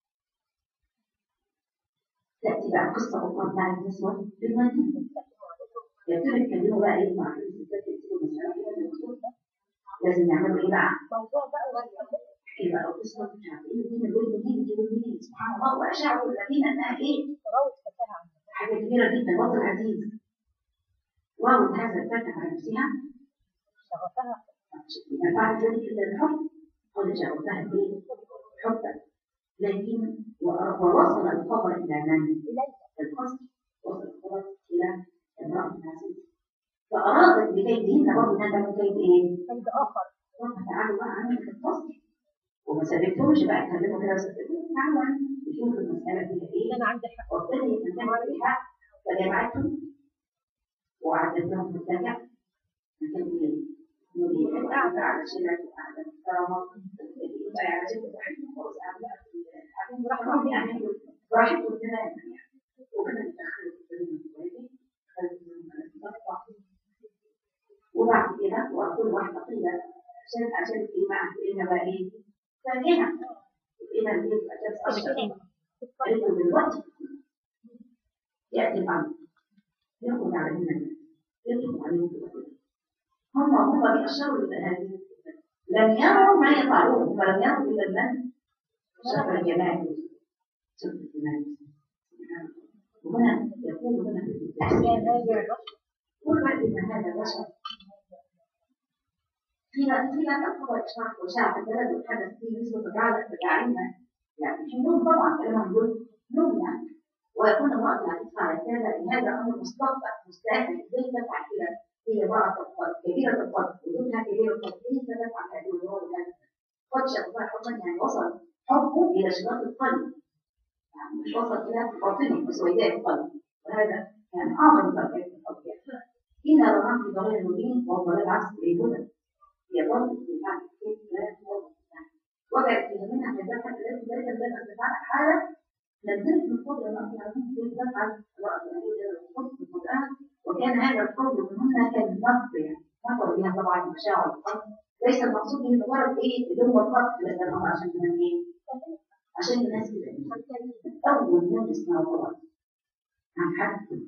تأتي بقى قصة أخرى بتاعت النسوة في المدينة يبتدوا يتكلموا بقى إيه مع كل الستات يكتبوا مسألة كده للرسول لازم يعملوا إيه بقى؟ موضوع بقى احكي بقى قصة مش عارف إيه دين الولد دي بتجيب مين سبحان الله وأشعروا الذين أنها إيه؟ تراوح فتاها عن حاجة كبيرة جدا وقت العزيز واو هذا الفتح على نفسها شغفها إذا فعلت ذلك إلا الحب قد جاءتها إيه؟ حبا لكن و- ووصل الخبر إلى من؟ إليك القصد وصل الخبر إلى امرأة العزيز فأرادت بكيدهن برضه هذا كيد إيه؟ كيد آخر رب تعالوا بقى عنك في الفصل وما سابتهمش بقى يتكلموا كده وسابتهم تعالوا عنك يشوفوا المسألة فيها إيه إن أنا عندي حق وابتدي يتكلموا فيها فجمعتهم وعدت لهم متجع مكان ايه؟ نقول ايه؟ قاعدة على شلة وقاعدة محترمة يبقى على شلة واحد خلاص قاعدة قاعدين براحتهم يعني براحتهم تماما يعني وكنا بندخل في الفيلم وبعد كده وكل واحدة قيل عشان عشان ايه بقى قلنا بقى ايه؟ ثانية قلنا دي عشان أشهر قلت دلوقتي يأتي الأمر يأخذ عليهم الناس يدخل عليهم بالوحيد هم هم بيأشروا إلى هذه الفتنة. لم يروا ما يفعلون هم لم يروا إلا المن شر الجمال شر الجمال سبحان الله. وهنا يقول هنا في التفسير كل واحد من هذا البشر فينا فينا تقوى إشراك وشعب البلد وحدث فيه نسبة فجعلت فجعلنا يعني في نوم طبعا كلام نقول نوم يعني ويكون المرأة العزيز على كذا إن هذا أمر مستقبل مستهدف إزاي تفعل كده هي امرأة القلب كبيرة القلب وزوجها كبيرة القلب كيف تفعل هذه الأمور هذا قد شغفها حبا يعني وصل حبه إلى شغاف القلب يعني مش وصل إلى باطنه وسويداء القلب وهذا كان أعظم درجات القلب إن رماه في ضلال المبين والضلال عكس الهدى هي ضلت في بعد كيف لا توضح وجدت في منها من ذلك التي لا تنبغي تفعل حالة نزلت من قدر الله عليهم كيف تفعل رأس الحب في القرآن وكان هذا القول منهن كالنقر يعني نقر بها طبعا مشاعر القلب ليس المقصود به مجرد ايه بدون الخط بس الامر عشان كمان ايه عشان الناس كده اول ما يسمع القرآن عن حد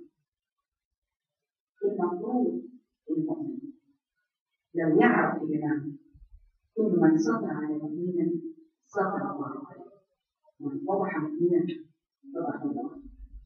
المفروض المؤمن لو يعرف يا جماعه كل من صبر على مؤمنا صبر الله عليه من وضح مؤمنا صبر الله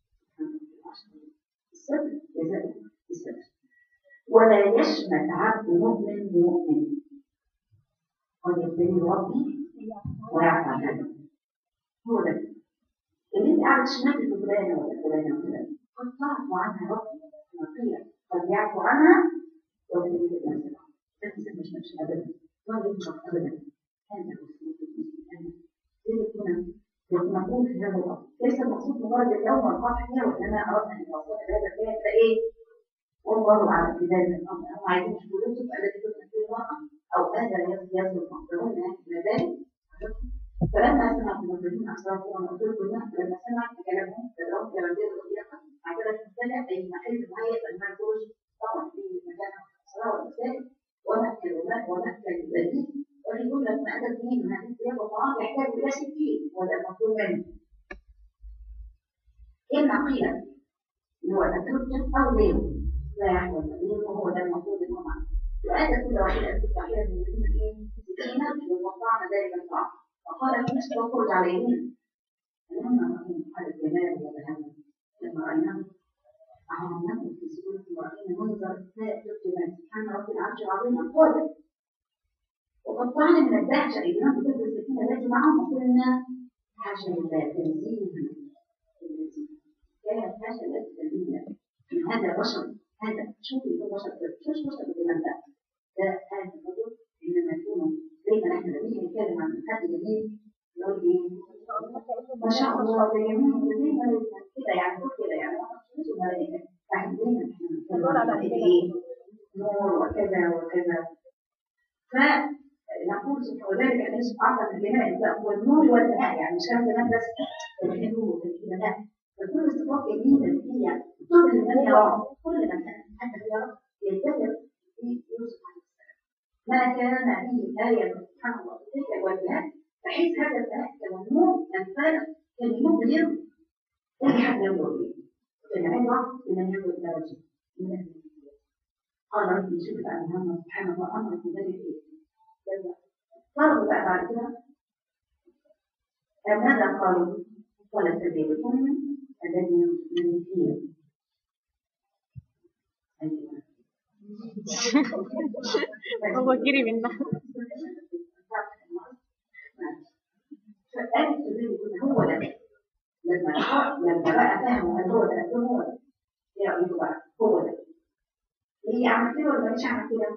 الصبر جزاء الصبر ولا يشمت عبد مؤمن بمؤمن قد يبتلي ربي ويعفى عنه هو ده اللي انت قاعد تشمت في فلانه ولا فلانه ولا قد تعفو عنها ربي مغفره قد يعفو عنها وتريد نفسها بس مش مش ابدا ما ينفع ابدا هذا هو سلوك المسلم لذلك هنا نقول في هذا الامر ليس المقصود مجرد اليوم والقطع فيها وانما اردنا ان نوصل هذا الكلام ده ايه؟ والله اعلم في ذلك الامر هم عايزين يشوفوا يوسف الذي كنا فيه المراه او هذا يصل مقدرون الى ذلك فلما سمعت المسلمين اصحابهم وانا قلت لكم هنا لما سمعت كلامهم تدعون الى منزل الرقيقه عجبت مبتدع اي محل مهيئ المنزوج طبعا في مكان الصلاه والمساجد ومأكل وماء ومأكل البديل وفي جملة ما أتت به من هذه الثياب والطعام يحتاج إلى ستين وهذا المطلوب منه. إما قيل اللي هو الأتركة أو ليل لا يحمل الليل وهو ده المطلوب منه معه. وآتى كل واحدة أتت واحدة من الذين إيه ستين وقطعنا ذلك الطعام. وقال في نفس الخروج عليهن فلما رأينا هذا الجمال والهوى لما رأيناه عرفناه في سورة ورأينا منظر سائر الجمال سبحان رب العرش العظيم القادر وقطعنا من الدهشة إذا بتلك السكينة التي معهم وقلنا حاشا لله تنزيها كانت حاشا التي تنزيها هذا بشر هذا شوف البشر مش بشر بالكلام ده ده هذا الرجل انما يكون زي ما احنا لما نيجي نتكلم عن حد جميل نقول ايه ما شاء الله ده جميل زي ما كده يعني كل كده يعني مش الملائكه احنا دايما احنا بنتكلم عن الملائكة ايه نور وكذا وكذا فنقول سبحانه وذلك ان اعظم الجمال هو النور والبهاء يعني مش كلام جمال بس الحلو والجمال فكل الصفات جميله اللي هي كل من يرى كل من حتى يرى ينتهي في يوسف عليه السلام ما كان به آية سبحان الله تلك والبهاء بحيث هذا البهاء كان النور الفارق كان يبهر أي حد ينظر إليه كان أيضا لمن ينظر إلى وجهه من أهل قال ربي شوف بقى محمد سبحان الله أمر في ذلك إيه قالوا بقى بعد كده ماذا قالوا؟ قال سبيلكم الذي من فيه هو جري منها فقال سبيلكم هو ده لما لما بقى فهموا ان هو ده هو ده ايه رايكم بقى هو ده هي عملت كده ولا مش عملت كده؟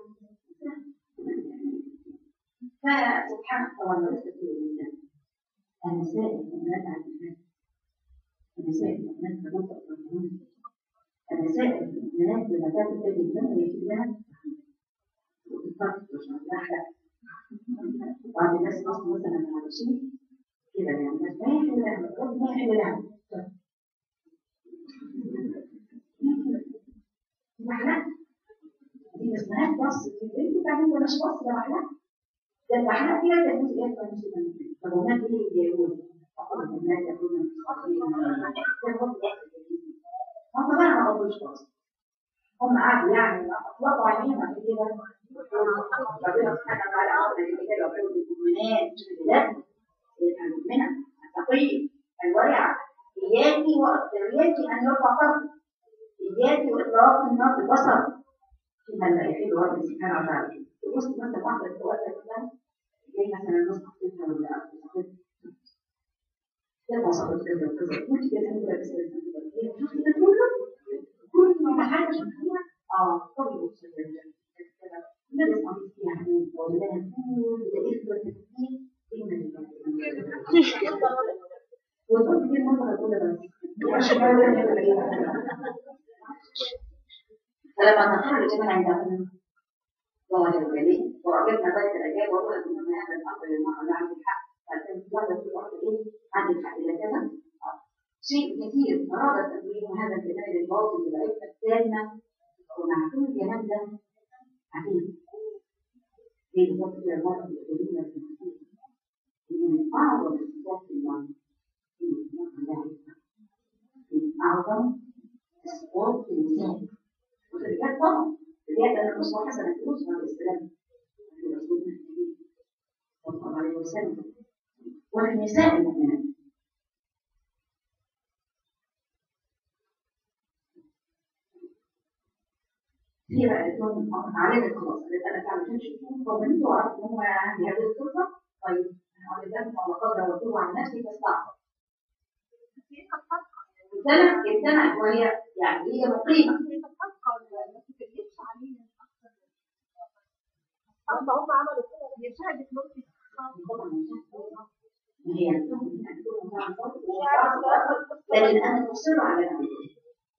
فسبحان الله طبعا ليس كل الانسان النساء المؤمنات عن الناس النساء المؤمنات تنطق بالقرآن النساء المؤمنات لما كانت تجد من يكتب لها وتضطر عشان تحرق بعض الناس اصلا مثلا على شيء كده يعني بس ما يحل لها الرب ما يحل لها محلات دي اسمها بص انت بعدين ده مش بص ده محلات ده المحلات دي لا تجوز ايه فمسلم طب وما ايه اللي يجوز فقط الناس يكون هم بقى ما قضوش بص هم قعدوا يعني اطلقوا عليهم بعد كده ربنا سبحانه وتعالى امر الرجال وقالوا للمؤمنات مش الولاد المؤمنه التقيه الورعه اياك واياك ان يرفع قلبك اياك واطلاق النار بالبصر فيما لا يحل ربنا سبحانه وتعالى تبص مثلا واحده تتوسل مثلا زي مثلا نص خطتها ولا خطتها تبقى صارت كذا وكذا قلت كذا كذا بس شفت ده كله كل ما حاجه شفتيها اه طبيعي بص كذا النبي صلى الله عليه وسلم ولا كل ده اخوه التفكير وتقول دي المنظر الاولى بس فلما تخرج الجمال عند ظاهر الجليل وعجبنا ذلك الاجابه وهو ان هذا الامر للمراه لا عندي الحق فكان واحده في واحده ايه عندي الحق الا كذا شيء كثير اراد تدوين هذا الجمال الباطل بالعفه التامه ومع كل الجمال ده عجيب هي بالظبط كده المرأة الجميلة في الحقيقة من أعظم الصفات في المرأة من أعظم الصفات في النساء وفي الرجال طبعا الرجال أنا الأسوة حسنة في الأسوة عليه السلام في رسولنا النبي صلى الله عليه وسلم وفي النساء المؤمنات هي بقى لهم عادة خلاص اللي انا فعلا مش شفتهم طمنت وعرفت ان هم عندي هذه الفرصه طيب انا اقول لك الله قدر وتوب عن نفسي فاستعصى امتنع امتنع وهي يعني هي مقيمه هم هم عملوا كده هي شهدت ممكن هي لكن انا مصر على ذلك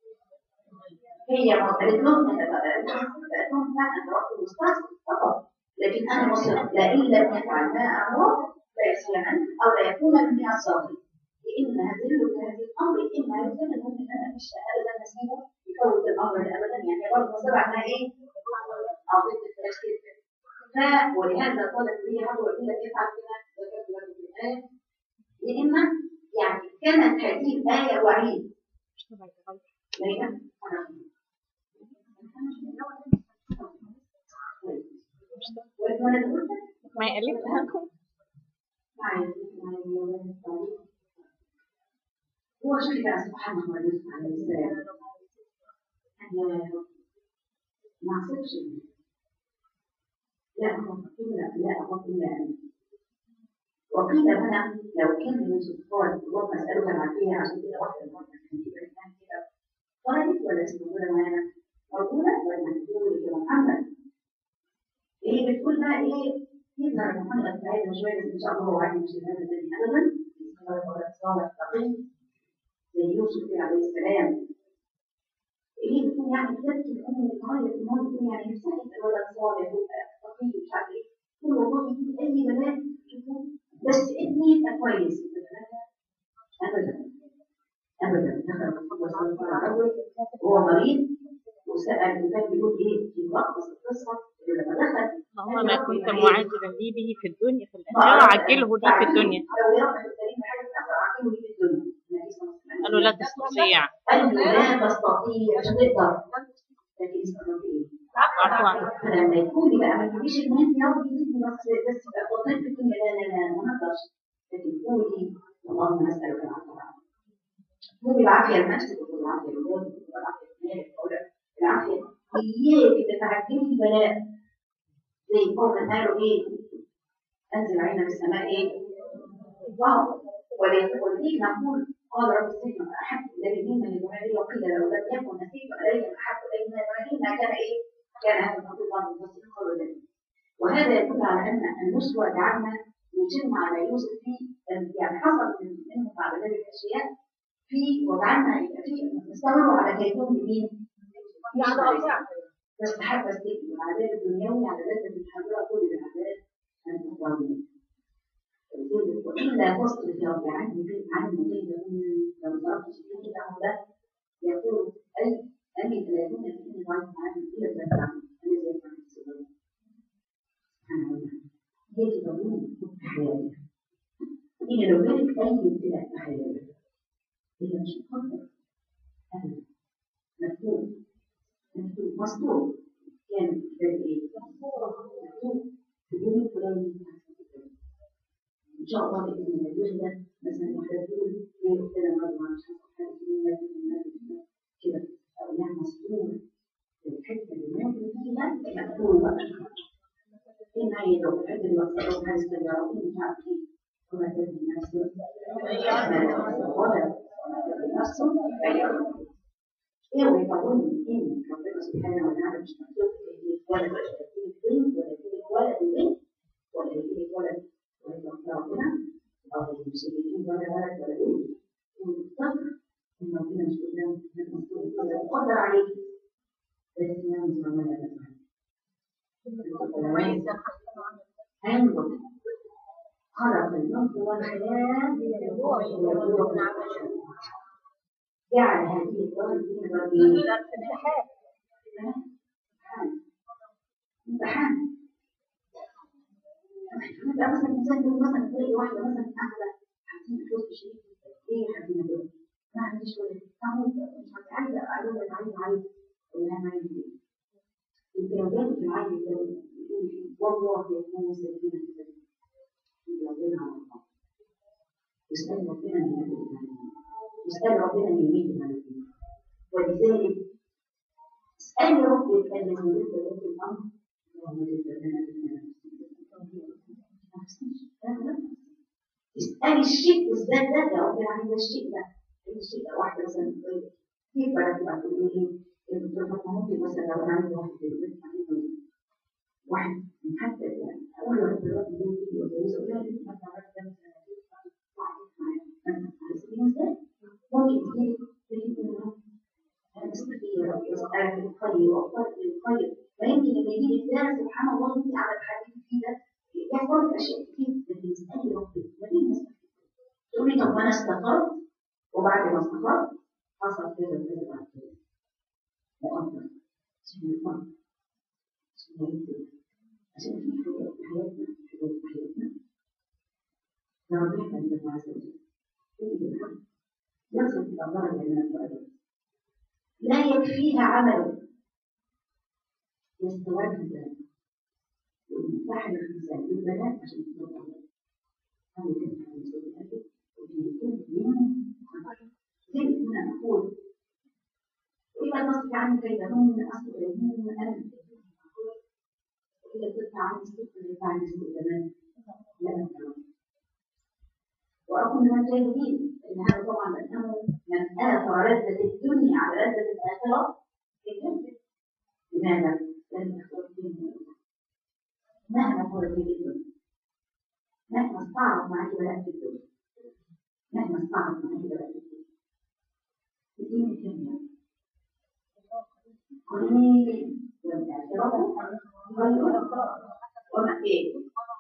هي قالت لهم انا قالت لهم لا انا رحت المستشفى فقط لكن انا مصر لئن لم يفعل ما امر لا يسلمن او لا يكون من الصابرين لان هذه هذه الامر اما يلزم المؤمن ان مش ابدا نسيبه يفوت الامر ابدا يعني برضه مصر على ايه؟ او ضد التشكيل ف ولهذا قالت لي هذا وان لم يفعل كما ذكرت لكم في الايه يا اما يعني كانت هذه الايه وعيد لكن ما قالتها هو شيء سبحان الله يوسف عليه السلام ما عصبش لا أخاف إلا لا أخاف إلا أن وقيل هنا لو كان يوسف قال اللهم أسألك العافية عشان كده واحدة المرة كان كده كان كده خرجت ولا لسه موجودة معانا؟ موجودة ولا هتقول يا محمد ايه بتقول بقى ايه يظهر محمد بتاعتنا شوية بس ان شاء الله هو عادي مش هذا الذي ابدا صالح تقي زي يوسف كده عليه السلام ايه بتكون يعني بتبكي الام لغايه ان هو بيكون يعني نفسها يبقى الولد صالح ويبقى تقي مش عارف ايه تقول والله يجيب اي بنات شوفوا بس ابني يبقى كويس ابدا ابدا دخل الرسول صلى الله عليه وسلم وهو مريض وسال وكان بيقول ايه في ملخص القصه إنه لما دخل اللهم ما كنت معجلا لي به في الدنيا في الآخرة عجله لي في الدنيا لو يرضى الكريم حاجه اخر عقله لي في الدنيا النبي صلى الله عليه وسلم قالوا لا تستطيع قال له لا تستطيع عشان تقدر لكن استمر ايه؟ عفوا فلما يكون بقى ما تقوليش ان انت يا رب يزيدني بس بس بقى قلت في الدنيا لا لا لا ما نقدرش لكن قولي اللهم نسالك العافيه قولي العافيه لنفسك وقولي العافيه لولادك وقولي العافيه لولادك وقولي العافيه اياك تتعجلي البلاء زي قول قالوا ايه انزل علينا من السماء ايه؟ ضعف ولذلك نقول قال رب السجن احب الذي ممن يدعى لي وقيل لو لم يكن نسيب علي احب الذي من يدعى ما كان ايه؟ كان هذا الخطيب الله المفسر قالوا ذلك وهذا يدل على ان النسوة جعلنا نجم على يوسف في يعني حصل من- منه بعد ذلك اشياء في وجعلنا يبقى في استمروا على كيدهم بمين؟ بس حتى استيقظ العذاب الدنيوي على ذات المحاضرة كل العذاب الظالمين وإلا تصرف يا رب عني بيت عني كيدهن لو صرفت شيئا له ده يقول أي أمي ثلاثون في ضعيف عني إلى الدفع الذي يفعل السبب سبحانه وتعالى هي تضمن في حياتك إن لو جالك أي ابتلاء في حياتك إذا مش مقدر أبدا مكتوب مكتوب مسطور كان في إيه؟ مكتوب في اليوم الفلاني ان شاء الله باذن الله يهدى مثلا واحده تقول ليه اختنا النهارده مش هاخد حاجه في مال كده او يعني مسطور الحته اللي مات فيها مكتوب بقى فين هي لو الحته اللي مكتوب حاجه السياره مش عارف ايه وما تدري نفسه ولا نفسه ايه ويطولني ان ربنا سبحانه وتعالى مش مكتوب ولا تجيب بنت ولا تجيب ولد وبنت ولا تجيب ولد ولا ربنا او المسلمين ولا ولد ولا بنت والصبر ان ربنا مش قدام المسؤول قدر عليك بس ينظر ولا تفعل انظر خلق الموت والحياة ليبلوكم جعل هذه الدار الدنيا امتحان امتحان يبقى مثلا الانسان يقول مثلا تلاقي واحده مثلا قاعده حاطين فلوس في شريك ايه حاطين كده ما عنديش ولا اهو مش عايزه اقول لك عايز عايز ولا انا عايز ايه يمكن لو جابت العيل ده يقول فيه والله يكون سيدنا كده يدورنا على الله يسأل ربنا ان يهدي يسأل ربنا ان يميت على الدين ولذلك اسأل ربك ان يرد لك الامر وهو يرد لنا اسألي الشيء بالذات ده يا ربنا عايزة الشيء ده عايزة الشيء ده واحدة مثلا كيف بقى تبقى تقول لي ايه الدكتور فاطمة ممكن مثلا لو انا عايزة واحد يقول واحد من حتى يعني اول واحد دلوقتي يجي يجي ويتجوز اقول لها ليه ما تعرفش ده مثلا واحد معايا مثلا على سبيل المثال ممكن تجيلي تجيب منها استخير واسألك الخير واختار الخير فيمكن لما يجي لك ده سبحان الله انت على الحديث فيه ده يحصل لك اشياء كتير لكن اسالي ربك لكن نسال تقولي طب ما انا استقرت وبعد ما استقرت حصل كذا كذا بعد كده مؤثر عشان يفهم عشان يرتب عشان في حاجات في حياتنا حاجات في حياتنا يا رب احنا اللي عز وجل تجد الحق يصل الى درجه من الدرجات لا يكفيها عمله يستوعب ذلك ويمتحن الإنسان بالبلاء عشان يتوب عليه هذا كان عن سوء الأدب وفي كل يوم زي ما أقول وإذا تصف عني كيدهن أصل إليهن أنا وإذا تصف عني الصدق فعني سوء الأمان لا أنت وأكون من الجاهلين لأن هذا طبعا لأنه من من آثر لذة الدنيا على لذة الآخرة يكذب لماذا؟ لأن يختار الدنيا مهما طلب به الدنيا مهما استعرض معك بلاء الدنيا مهما استعرض معك بلاء الدنيا الدنيا كاملة قليل والآخرة خير وما إيه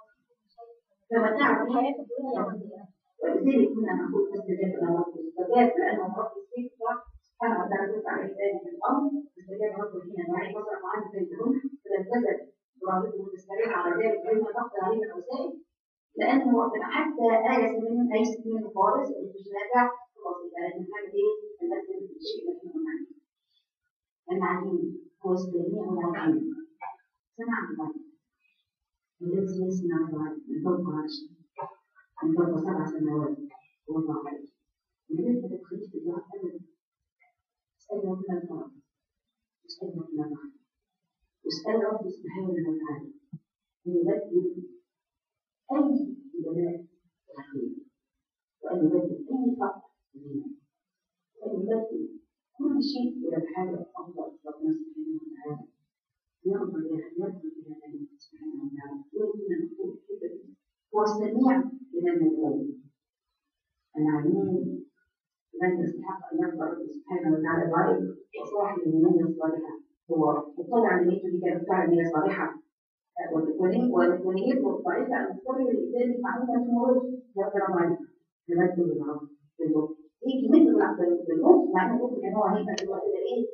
فمتاع الحياة الدنيا ولذلك كنا نقول فاستجاب له ربه استجاب لأنه رب السكة سبحانه وتعالى يسعى الإنسان في الأمر فاستجاب ربه حين دعاه بصر معاذ بينهن فلم تزل تراوده تستريح على ذلك بين تقضي عليه من الوسائل لأنه حتى آية من ليست منه خالص اللي مش راجع خلاص يبقى لازم حاجة إيه؟ الناس الشيء اللي احنا قلنا العليم هو السميع العليم سمع الله الذي يسمع الله من فوق عرشه من فوق سبع سماوات والله عليه ولذلك ما تدخليش في الدعاء ابدا اسال ربنا الفرج واسال ربنا الرحمه واسال ربنا سبحانه وتعالى ان يبدل اي بلاء رحيم وان يبدل اي فقر لنا وان يبدل كل شيء الى الحاجه افضل ربنا سبحانه وتعالى يرضى بها يرضى بها الله سبحانه وتعالى ويمكن نقول كده هو السميع لمن يقول العليم من يستحق ان يرضى ربه سبحانه وتعالى ضعيف وصاحب النية الصالحة هو مطلع على نيته دي كانت فعلا نية صالحة ونيته الضعيفة أن تصلي للإنسان معلومة مرض لا كلام عليها تمد بالعرض باللطف يجي يمد باللطف مع انه ان هو هيبقى في الوقت ده ايه؟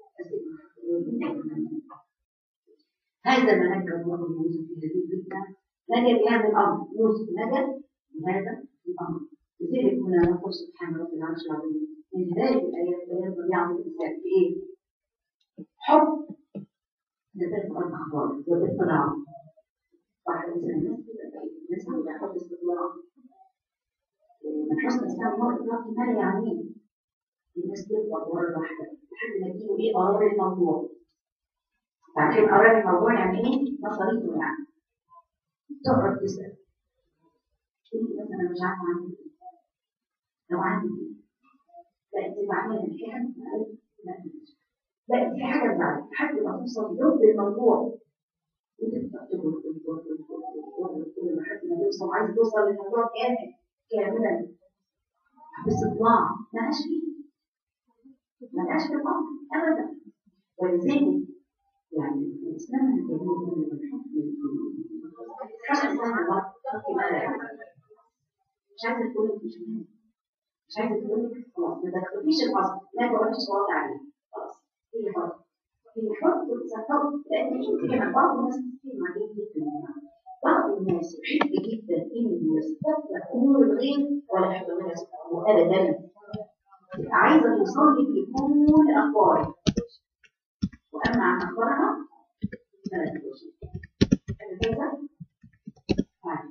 هذا ما نجى الله يوسف في هذه الفتنه نجا بهذا الامر يوسف نجا بهذا الامر لذلك هنا نقول سبحان رب العرش العظيم من هذه الايات بيان طبيعه الانسان في ايه؟ حب نتائج الاخبار والاطلاع صح الانسان الناس الناس عندها حب استطلاع من حسن اسلام الله اطلاق ما لا يعنيه الناس تفضل ورا الواحده لحد ما تجيبوا ايه قرار الموضوع عارفين قرار الموضوع يعني ايه؟ مصاريفه يعني تقعد تسال انت مثلا مش عارفه عندك ايه لو عندك ايه لا انت بعدين في حاجه لا لا انت في حاجه تزعلك لحد ما توصل لب الموضوع وتبدا تقول كل ما حد ما توصل عايز توصل للموضوع كامل كاملا باستطلاع ما لهاش فيه ما لهاش في الامر ابدا ولذلك يعني الاسلام الجميل من الحكم حسن اسلام الله ما لا يعلم مش عايزه تقول لك مش مهم مش عايزه تقول لك خلاص ما تدخليش الاصل ما تقعديش تقعدي عليه خلاص هي حر هي حر والانسان حر لان انت كمان بعض الناس كتير معاك جدا يا جماعه بعض الناس يحب جدا انه يستطلع امور الغير ولا يحب ان يستطلعه ابدا تبقى عايزه توصل لك لكل اخبارك واما عن اخبارها فلا تقول شيء هذا كذا فعلا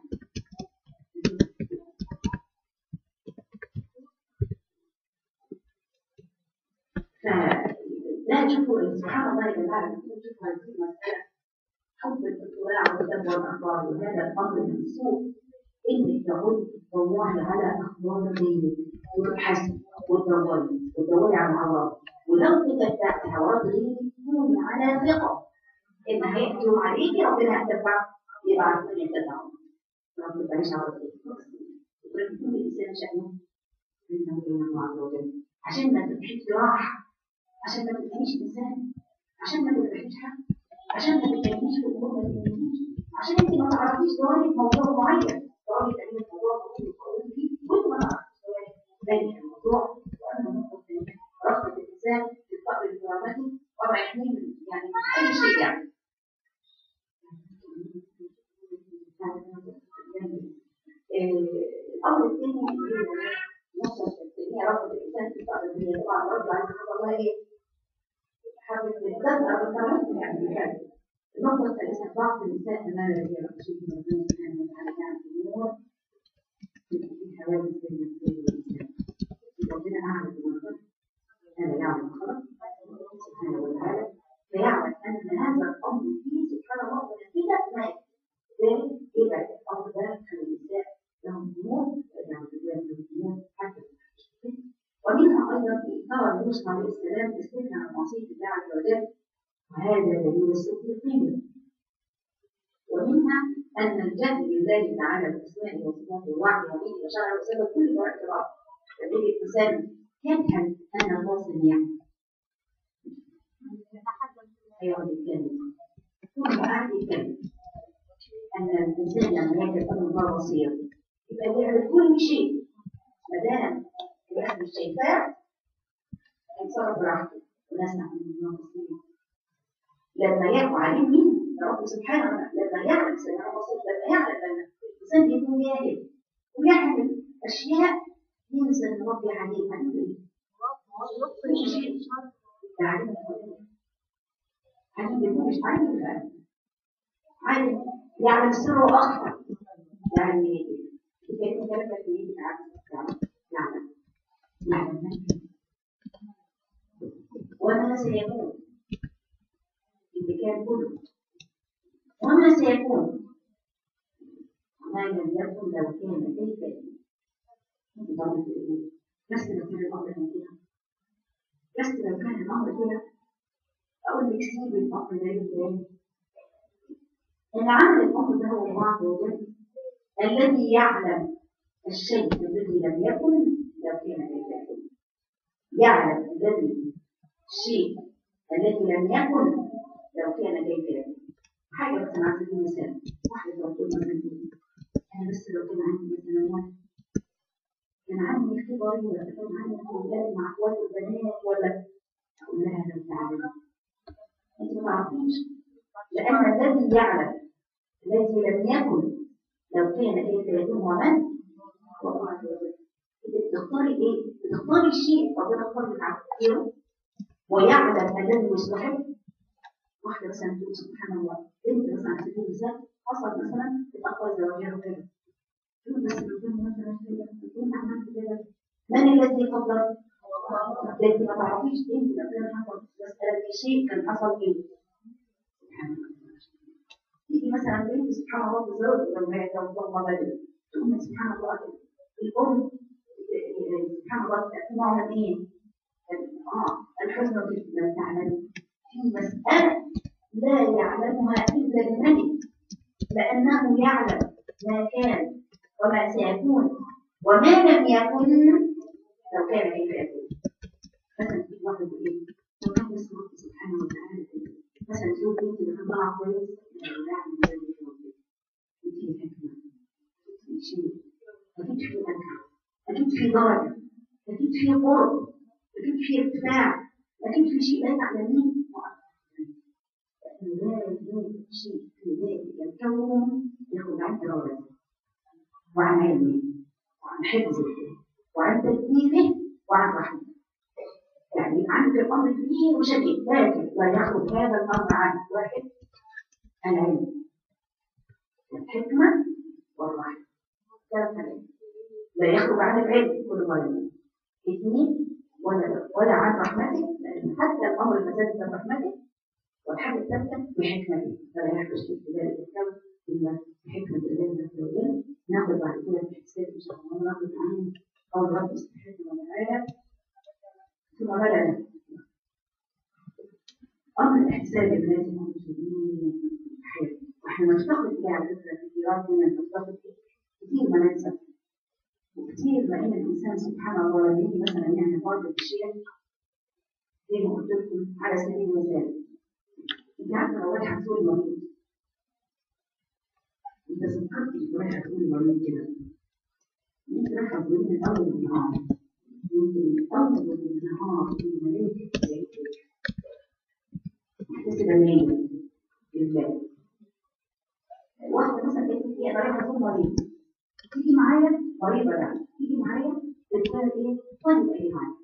فلا تشوفوا سبحان الله يا جماعه تشوفوا هذه المساله حب الاطلاع وتتبع الاخبار وهذا الامر من السوء انك تقول والله على اخبار غيرك وتبحثي وتدوري وتدوري على العوارض ولو تتبعت عوارض غيرك كوني على ثقه ان هيأتوا عليكي ربنا هيتبع يبعث من يتبعه ما تتبعيش عوارض غيرك كل انسان شأنه بينه وبين الله عز وجل عشان ما تبقيش راحه عشان ما تبقيش انسان عشان ما تبقيش حد عشان ما تتكلميش في الامور ما تتكلميش عشان انت ما تعرفيش ظواهر موضوع معين تقعدي تعملي موضوع تقولي فيه وانت ما تعرفيش ظواهر ذلك الموضوع وانا نقطه ثانيه رغبه الانسان في الفقر الكرامتي وما يحميه من يعني من اي شيء يعني الامر الثاني نص التنميه رغبه الانسان في الفقر الدنيا طبعا برضه عايز الله ايه حركة الإنسان أو التمرين يعني بجد. النقطة الثالثة ضعف النساء أمام الرجال خشية من ربنا سبحانه وتعالى كان في الأمور في حوادث بين الرجال والنساء. ربنا أعلم بالمنطق هذا يعلم الخلق سبحانه وتعالى فيعلم أن هذا الأمر فيه سبحان الله ونتيجة ما ذلك يبقى الأمر ده خلي النساء لهم أمور ويجعل الرجال لهم أمور حتى ومنها أيضا يوسف عليه السلام استثنى عن معصية الله عز وجل وهذا دليل الصديقية ومنها أن الجهل بالله تعالى بأسمائه وصفاته ووعده وبه وشرعه وسبب كل نوع اعتراف فبه الإنسان يجهل أن الله سميع هيقعد يتكلم ثم قعد يتكلم أن الإنسان لما يجد أن الله بصير يبقى بيعمل كل شيء ما دام يعمل الشيء فعل يتصرف براحته ونسمع من الله بصير لما يقع عليه مين؟ رب سبحانه وتعالى لما يعلم سمع بصير لما يعلم أن الإنسان يكون جاهل ويعمل أشياء ينسى أن ربي عليه عليه كل شيء تعليم عليم يكون مش عليم فعلا علم يعلم السر واخفى يعني اذا كنت ثلاثة سنين بتعلم يعلم يعلم وما سيكون اللي كان كله وما سيكون وما لم يكن لو كان كيف يكون انت طبعا تقول بس لو كان الامر كان كده بس لو كان الامر كده اقول لك سيب الامر ده ازاي اللي عمل الأمر ده هو الله عز وجل الذي يعلم الشيء الذي لم يكن لو كان كيف يكون يعلم الذي الشيء الذي لم يكن لو كان كيف يكون حاجة بس على سبيل المثال واحدة لو تقول مثلا أنا بس لو كان عندي مثلا واحد كان عندي اختباري ولا كان عندي أولاد مع أخواتي البنات ولا أقول لها لو تعلم أنت ما تعرفيش لأن الذي يعلم الذي لم يكن لو كان كيف يكون هو من؟ هو الله عز وجل. إذا بتختاري إيه؟ بتختاري شيء ربنا اختار لك على تفكيره ويعلم الذي يصلحك واحدة مثلا تقول سبحان الله بنت مثلا على سبيل المثال حصل مثلا اتأخر زواجها وكذا تقول بس لو كان مثلا كده كنت عملت كده من الذي قدر؟ انت ما تعرفيش انت لو كان حصل مسألة في شيء كان حصل ايه؟ سبحان الله تيجي مثلا بنت سبحان الله تزوج لما هي توفى بدري تقول سبحان الله الام سبحان الله تأتي معها ايه؟ اه الحزن لا تعلم في مسألة لا يعلمها إلا الملك لأنه يعلم ما كان وما سيكون وما لم يكن لو كان كيف يكون مثلا في واحد يقول ايه؟ لو كان بس رب سبحانه وتعالى مثلا تقول بنتي اللي طلع كويس أكيد في أكل أكيد في درجة أكيد في قرب أكيد في ارتفاع أكيد في شيء لا تعلمين لا يوجد شيء في ذلك الكون ياخذ عن إرادته وعن علمه وعن حفظه وعن تدبيره وعن رحمته يعني عندك الأمر كبير وشديد لكن لا يخرج هذا الأمر عن واحد العلم والحكمة والرحمة ثلاث كلام لا يخرج عن العلم كل ظالم اثنين ولا ولا عن رحمته لأن حتى الأمر المساجد من رحمته والحاجة الثالثة بحكمته فلا يحدث في ذلك الكون إلا بحكمة الله عز وجل ناخذ بعد كده في الحساب إن شاء الله ناخذ عن قول رب سبحانه وتعالى ثم بلغ أمر الإحسان الذي هم مسلمين واحنا نفتقد إليه على فكرة كثيرات منا نفتقد كثير ما ننسى وكثير ما إن الإنسان سبحان الله لما يجي مثلا يعمل برضه الشيء زي ما قلت لكم على سبيل المثال أنت عارفة لو واحد هتقول مريض أنت فكرت في واحد هتقول مريض كده أنت رايحة تقولي من أول النهار من أول النهار في ملائكة زي كده محتسبة نية لله واحدة مثلا قالت لي أنا رايحة أكون مريض تيجي معايا مريضة يعني تيجي معايا تتقال إيه؟ طيب إيه معايا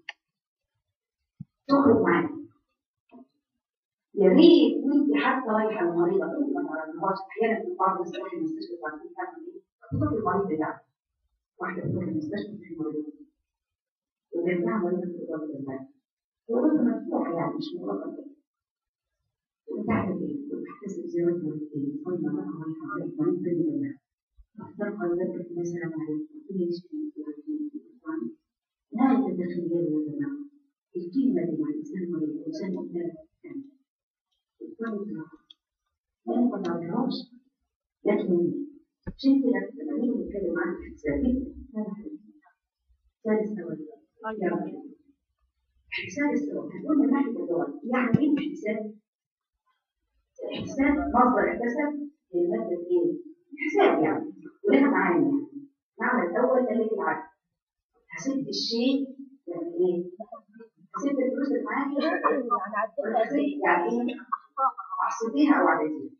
تخرج معايا يا ريت وانت حتى رايحة المريضة انت ما تعرفهاش أحيانا في بعض الناس تروح المستشفى تعرفين تعمل إيه؟ تروح المريض بتاعها واحدة تروح المستشفى في المريض وبيرجع مريضة في الإدارة بالله الغرفة مفتوحة يعني مش مغلقة كده وتعمل ايه؟ وتحتسب زيارة مرتين صلى بقى رايحة على المريض بين الله واحترق الذكر مثلا عليه وكل يشفي لا تتخيلوا يا جماعة الكلمة اللي مع الإنسان والإنسان قدام يعني الطريقة ما ما تعرفهاش لكن عشان كده لما نيجي نتكلم عن الحسابين ثالث سؤال يا رب حساب السؤال هنقول من ناحية اللغة يعني إيه الحساب؟ الحساب مصدر احتسب للمادة إيه؟ حساب يعني ولها معاني يعني المعنى الأول قال العدل حسبت الشيء يعني إيه؟ حسبت الفلوس اللي معاكي يعني عدتها حسبت ازاي؟ يعني إيه؟ أحسبيها أو عدديها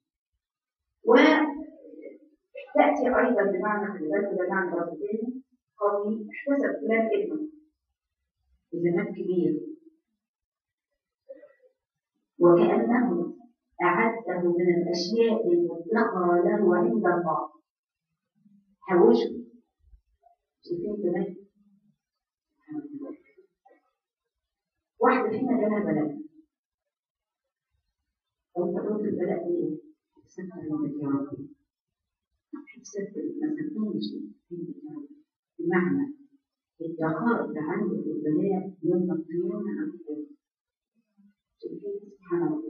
وتأتي أيضا بمعنى خلي بالك ده معنى رد تاني قوي احتسب فلان ابنه بزمان كبير وكأنه أعده من الأشياء المطلقة له عند الله حوشه شايفين كمان واحدة فينا جالها بلاء وانت قلت البلاء ايه؟ سكر ربك يا رب سكر ما سكرنيش يا رب بمعنى ادخرت عنده البلاء يوم القيامة أو كده شايفين سبحان الله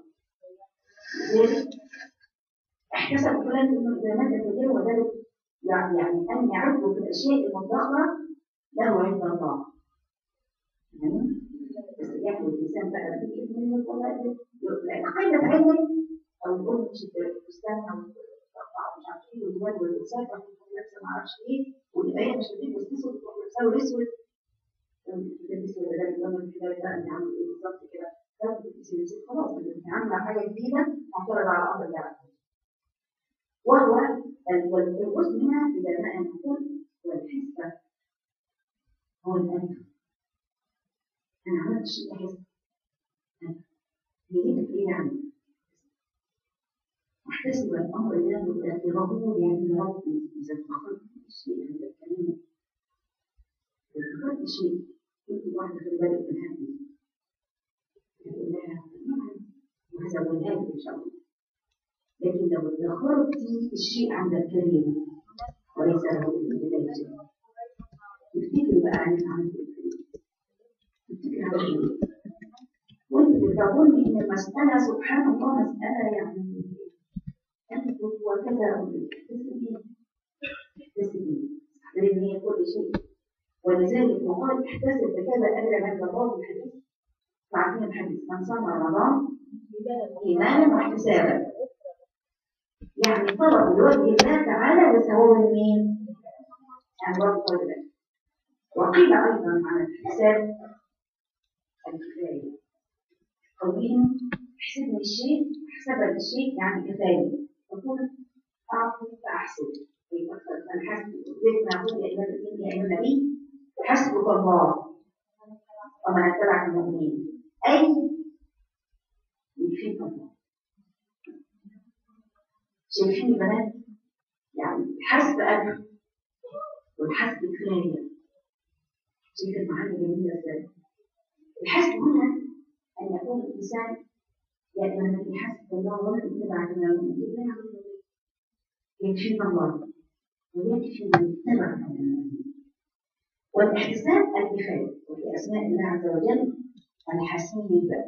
لذلك احتسب فلان انه اذا مات كثير وذلك يعني يعني ان يعد في الاشياء المدخره له عند الله تمام بس ياخد الانسان بقى باذن الله ولا لان قيمه علمك او يقول مش الفستان او مش عارف ايه والواد والانسان او لابسه ما اعرفش ايه والباقي مش هتلبس اسود تروح لابسه اسود تلبس ولا ده بيضمن كده بقى انت عامل ايه بالظبط كده خلاص انت عامله حاجه جديده معترضه على الامر اللي عمله وهو والجزء هنا اذا ما نقول هو الحسبه هو الانف انا عملت شيء احس نيتك ايه يعني احتسب الامر ده بغرور يعني ربي اذا اتخذت الشيء عند الكلمه اذا اتخذت شيء كنت واحده في بالك من هذه وهذا هو الهدف ان شاء الله لكن لو ادخرت الشيء عند الكريم وليس له بداية تفتكر بقى عنك عن تفتكر على ايه وانت بتظن ان المسألة سبحان الله مسألة يعني انت وكذا تسبين تسبين تحضرين هي كل شيء ولذلك وقال احتسب بكذا اجر عند الله في الحديث وعارفين الحديث من صام رمضان ايمانا واحتسابا يعني طلب لوجه الله تعالى وثواب مين؟ يعني رب الله وقيل ايضا عن الحساب الكفايه قويهم حسبني الشيء حسب الشيء يعني كفايه تقول اعطي فاحسب الحسب زي ما يقول يا ايها الذين يا ايها النبي حسبك الله ومن اتبعك المؤمنين اي يكفيك الله شايفين البنات يعني الحسب أجر والحسب كفاية شايف المعاني جميلة ازاي الحسب هنا أن يكون الإنسان يعني الذي حسب الله ولا اتبع كلامه يكفيك الله ويكفي من اتبع كلامه والاحتساب الكفاية وفي أسماء الله عز وجل الحسيب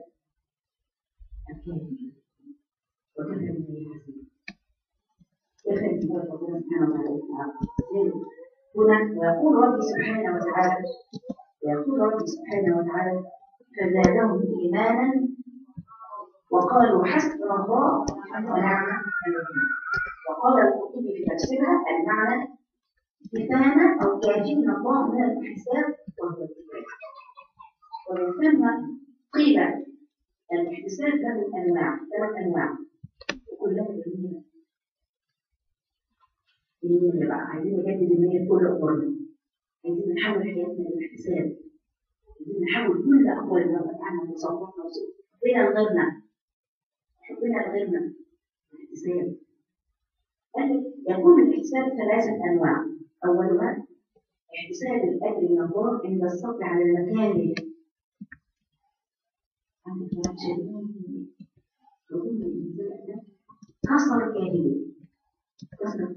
الكامل وكفى به حسيب يخرج من ربنا سبحانه وتعالى هنا ويقول ربي سبحانه وتعالى ويقول ربي سبحانه وتعالى فزادهم إيمانا وقالوا حسبنا الله ونعم الوكيل وقال القرطبي في تفسيرها المعنى كفانا أو كافينا الله من الحساب وهو الكفاية ومن ثم قيل الاحتساب له أنواع ثلاث أنواع وكلها جميلة النية بقى عايزين نجدد النية كل أمورنا عايزين نحول حياتنا للاحتساب عايزين نحول كل أقوالنا وأفعالنا وتصرفاتنا حبنا لغيرنا حبنا لغيرنا الاحتساب قال يكون الاحتساب ثلاثة أنواع أولها احتساب الأجر من الله عند الصبر على المكاره عند فلان شديد يقول الإنسان ده كسر الكاهلين كسر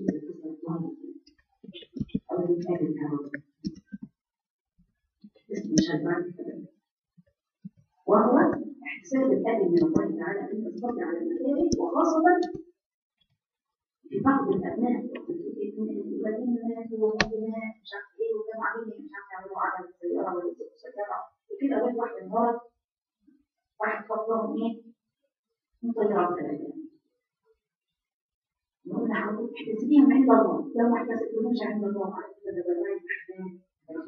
أو الإنسان الكرم اسم مش هيبقى وهو احتساب الأجر من الله تعالى أن تصبر على المكاره وخاصة في بعض الأبناء الذين ماتوا ومؤمنات مش عارف إيه وكانوا عاملين مش عارف يعملوا عمل سيارة ولا سيارة وكده أول واحد انهارت واحد فضلهم إيه؟ مطيرات ثلاثة نقول لحضرتك احتسبيهم عند الله لو ما احتسبتهمش عند الله على كده ده بلاي أحزان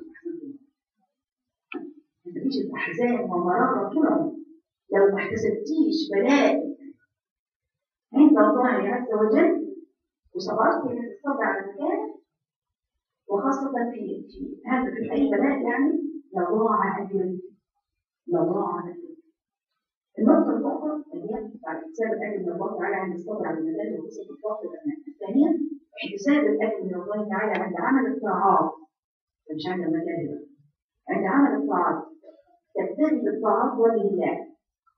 ما تبقيش الأحزان ومرارة طول لو ما احتسبتيش بلاء عند الله عز وجل وصبرت من الصبر على المكان وخاصة في في هذا في أي بلاء يعني لضاع أجرك لضاع أجرك النقطة الأخرى اللي هي بعد احتساب الأجر من الله تعالى عند الصبر على المكان وخاصة الضغط الأبناء الثانية احتساب الأجر من الله تعالى عند عمل الطاعات مش عند المكان بقى عند عمل الطاعات تبتدي بالطاعات وجه الله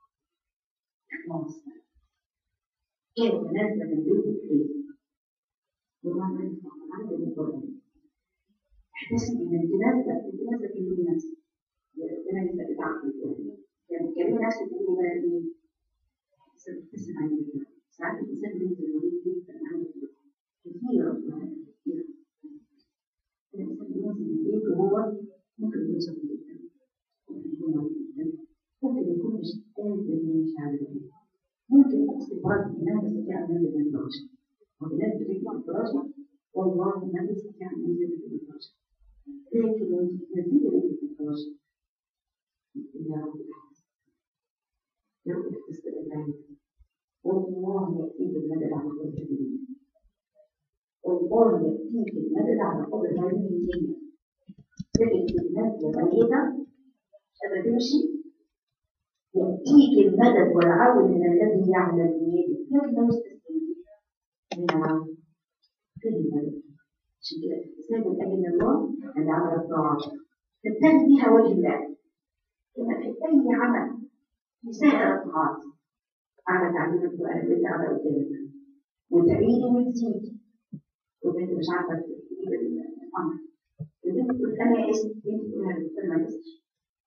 خلاص كيف نازله من بيتك فيه والله ما ينفع عند المقربين احتسبي ان انت نازله انت نازله كلمي نفسك ربنا يسلمك عقلك يعني يعني كلمي نفسك تقولي بقى ايه تبتسم عند الله ساعات الانسان بينزل مريض جدا عند الله كثير كثير الانسان بينزل من بيته وهو ممكن يوصل جدا ممكن يكون مريض جدا ممكن يكون مش قادر يمشي على البيت ممكن اقسم برد ان انا بستطيع ان انزل من الفراشه وبنات بتطلع الفراشه والله ما بستطيع ان انزل من الفراشه لكن وانت تنزلي رجلك من الفراشه يا رب الاحسن يا رب الاحسن بالله والله ياتيك المدد على قدر هذه والله ياتيك المدد على قدر هذه النيه تجد الناس ميته لما تمشي يأتيك المدد والعون من الذي يعلم بيدك لكن لا يستسلم من العون في المدد عشان كده اكتساب الأجر من الله عند عمل الطاعات تبتغي بها وجه الله كما في أي عمل في سائر الطاعات على تعليم القرآن اللي على قدامك وتعيد وتزيد وانت مش عارفه تجيب الامر البنت تقول انا يئست انت تقول انا ما يئستش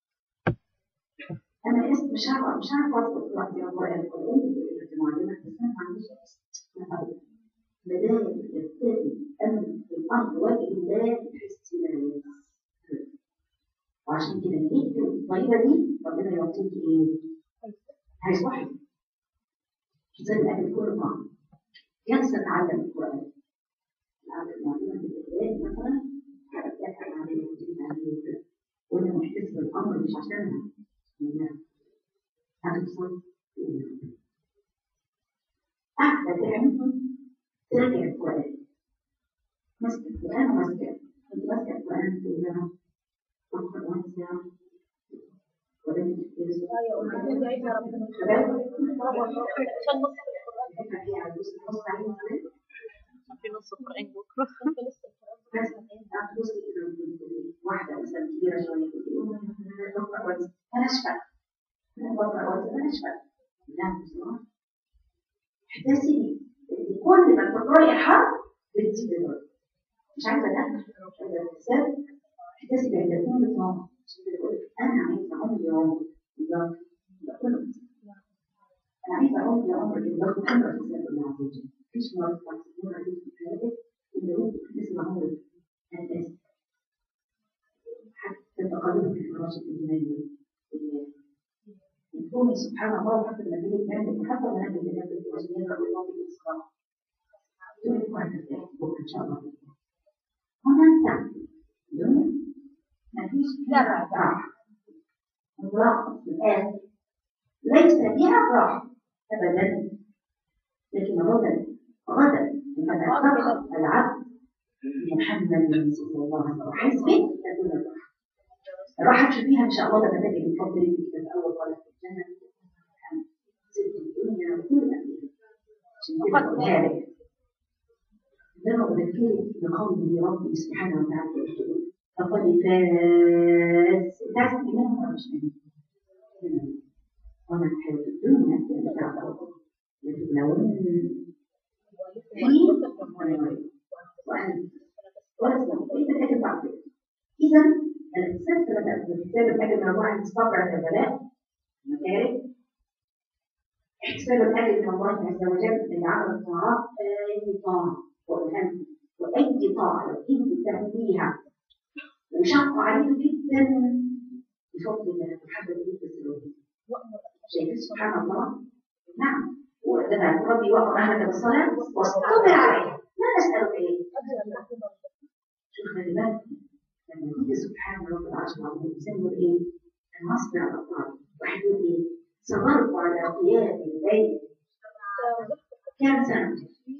انا يئست مش عارفه مش عارفه اصبر دلوقتي والله يا القرآن كنت معلمه بس انا ما عنديش يئست بداية يبتدي أمن في الأرض وجه الله تحس لا يئس وعشان كده نيجي الطريقة دي ربنا يعطيك إيه؟ هيصحي زي الأكل كل طعم ينسى تعلم القرآن العادة المعلومة بالقرآن مثلا حركات عليه وتجيب عليه وكده وأنا محتاج بالأمر مش عشانها لا هتوصل أحلى تعمل تراجع القرآن ماسك القرآن وماسكة كنت ماسكة القرآن تقول يا رب القرآن يا رب ولم تدرس عشان نص في نص القرآن بكرة واحدة مثلا كبيرة شوية بقرأ وزن أنا أشفى أنا بقرأ وزن أنا أشفى لا بصراحة احتسبي إن كل ما تقرأي حرف بتزيد الوزن مش عايزة لا مش عايزة الاحتساب احتسبي عند كل طاقة عشان كده بقول لك أنا عايزة عمري عمري بالظبط يبقى كله أنا عايزة عمري عمري بالظبط كله احتساب الله عز وجل مفيش مرة تحسبون عليك في حياتك إلا وأنت بتحتسب عمرك هتحسب حتى تقلبك في فراشة الجنان يكون سبحان الله وحتى النبي كان حتى النبي اللي كان في عشان يقرأ الله في الإسراء يقول لك وهترتاح بكرة إن شاء الله هنا أنت الدنيا مفيش فيها راحة مطلقة الآن ليس فيها راحة أبدا لكن غدا غدا فنعتقد العبد محمد صلى الله عليه وسلم حسبه تكون الراحة الراحة تشوفيها إن شاء الله لما تجي من فضل في الأول قال في الجنة ست الدنيا وكل أهلها عشان كده بقولها لك لما أذكرك بقوله ربي سبحانه وتعالى فقد فاز تعرف منهم ولا مش منهم؟ وما الحياة الدنيا إلا متاع لتبلون في وأهل ورزقهم إذا كانت بعض إذا الإنسان ثلاث أبواب احتساب الأجر من الله أن تستطع البلاء المكاره احتساب الأجر من الله عز وجل من عمل الطاعات أي طاعة والهم وأي طاعة لو أنت تعمليها وشق عليك جدا بفضل الله وحب إليك السلوك شايفين سبحان الله نعم وده ربي وأمر أهلك بالصلاة واصطبر عليها لا نسألك إيه شوف خلي بالك لما تيجي سبحان رب العرش العظيم الانسان يقول ايه؟ انا هصبر على الطاعه واحد يقول ايه؟ صبرت على قيام الليل كام سنه؟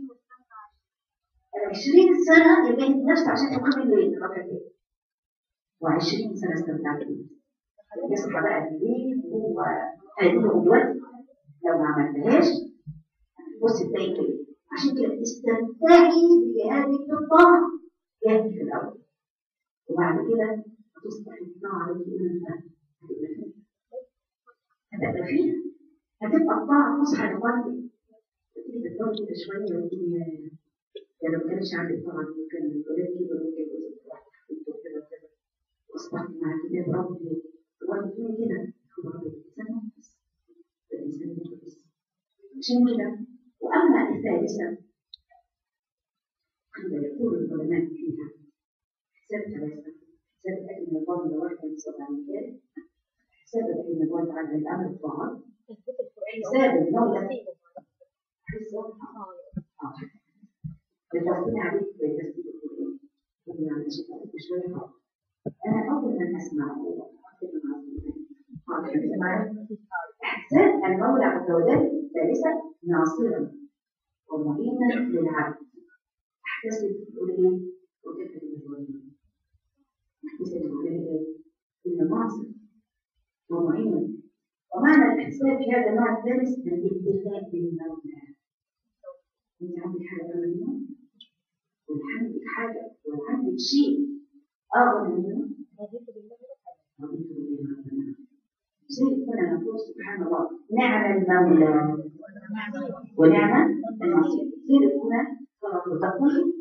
20 سنه يبين نفسه عشان تقوم الليل ركعتين و20 سنه استمتعت بيه يصحى بقى الليل وهو هذه دلوقتي لو ما عملتهاش بص تلاقي كده عشان كده استمتعي بهذه الطاعه يهدي في الاول وبعد كده هتصبح الطاعة عليك انت هتبقى فيها هتبقى فيها هتبقى الطاعة تصحى لقلبك تيجي تدور كده شوية وتقول يا يا لو كانش عندي الطاعة دي كان الولاد كده وكده وكده وكده واصبحت مع كتاب ربي وبعد كده هو الانسان نفس الانسان نفس عشان كده واما الثالثة قيل يقول العلماء فيها حساب ثلاثة حساب الأجل من الله من واحد من سبع مكان حساب الأجل من الله تعالى الأمر الطاعة حساب المولى حساب بتوصيني عليك بتسبيح القرآن ومن على شيء أقول شوية خالص أنا أول من أسمع إحسان المولى عز وجل ثالثا ناصرا ومعينا للعبد أحتسب تقول إيه؟ وتكتب الظالمين أحتسب تقول إيه؟ إن ناصر ومعين ومعنى الإحسان في هذا النوع الثالث الاتفاق بالمولى أنت عندك حاجة أغلى منه وعندك حاجة وعندك شيء أغلى منه رضيت بالله ربنا زي كنا نقول سبحان الله نعم المولى ونعم النصير زي كنا فرض تقول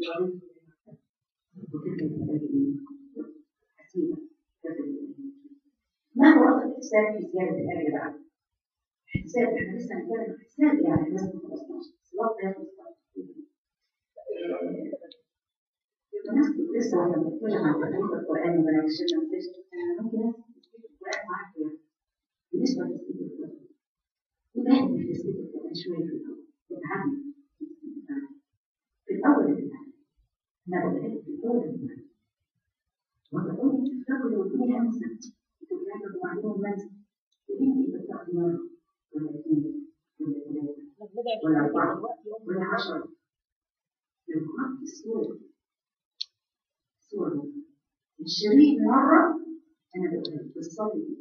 ما هو أصل الحساب في زيادة الأجر بعد؟ حساب احنا لسه هنتكلم حساب يعني لازم 15 صلاة ده 15 بمناسبة لسه واحنا بنتكلم عن تدريب القرآن وبنات الشيخ نفسه أنا ممكن أسمع القرآن معاك يعني بالنسبة لتسبيح القرآن وبهدي في تسبيح القرآن شوية في الأول بتعلم في الأول بتعلم أنا بدأت في الأول بتعلم وبقول تاخد وتقولي أمسك تقول لها وبعدين المنزل وبنتي بتاخد مرة ولا اثنين ولا ثلاثة ولا أربعة ولا عشرة لو قرأت السورة سورة عشرين مرة أنا بصلي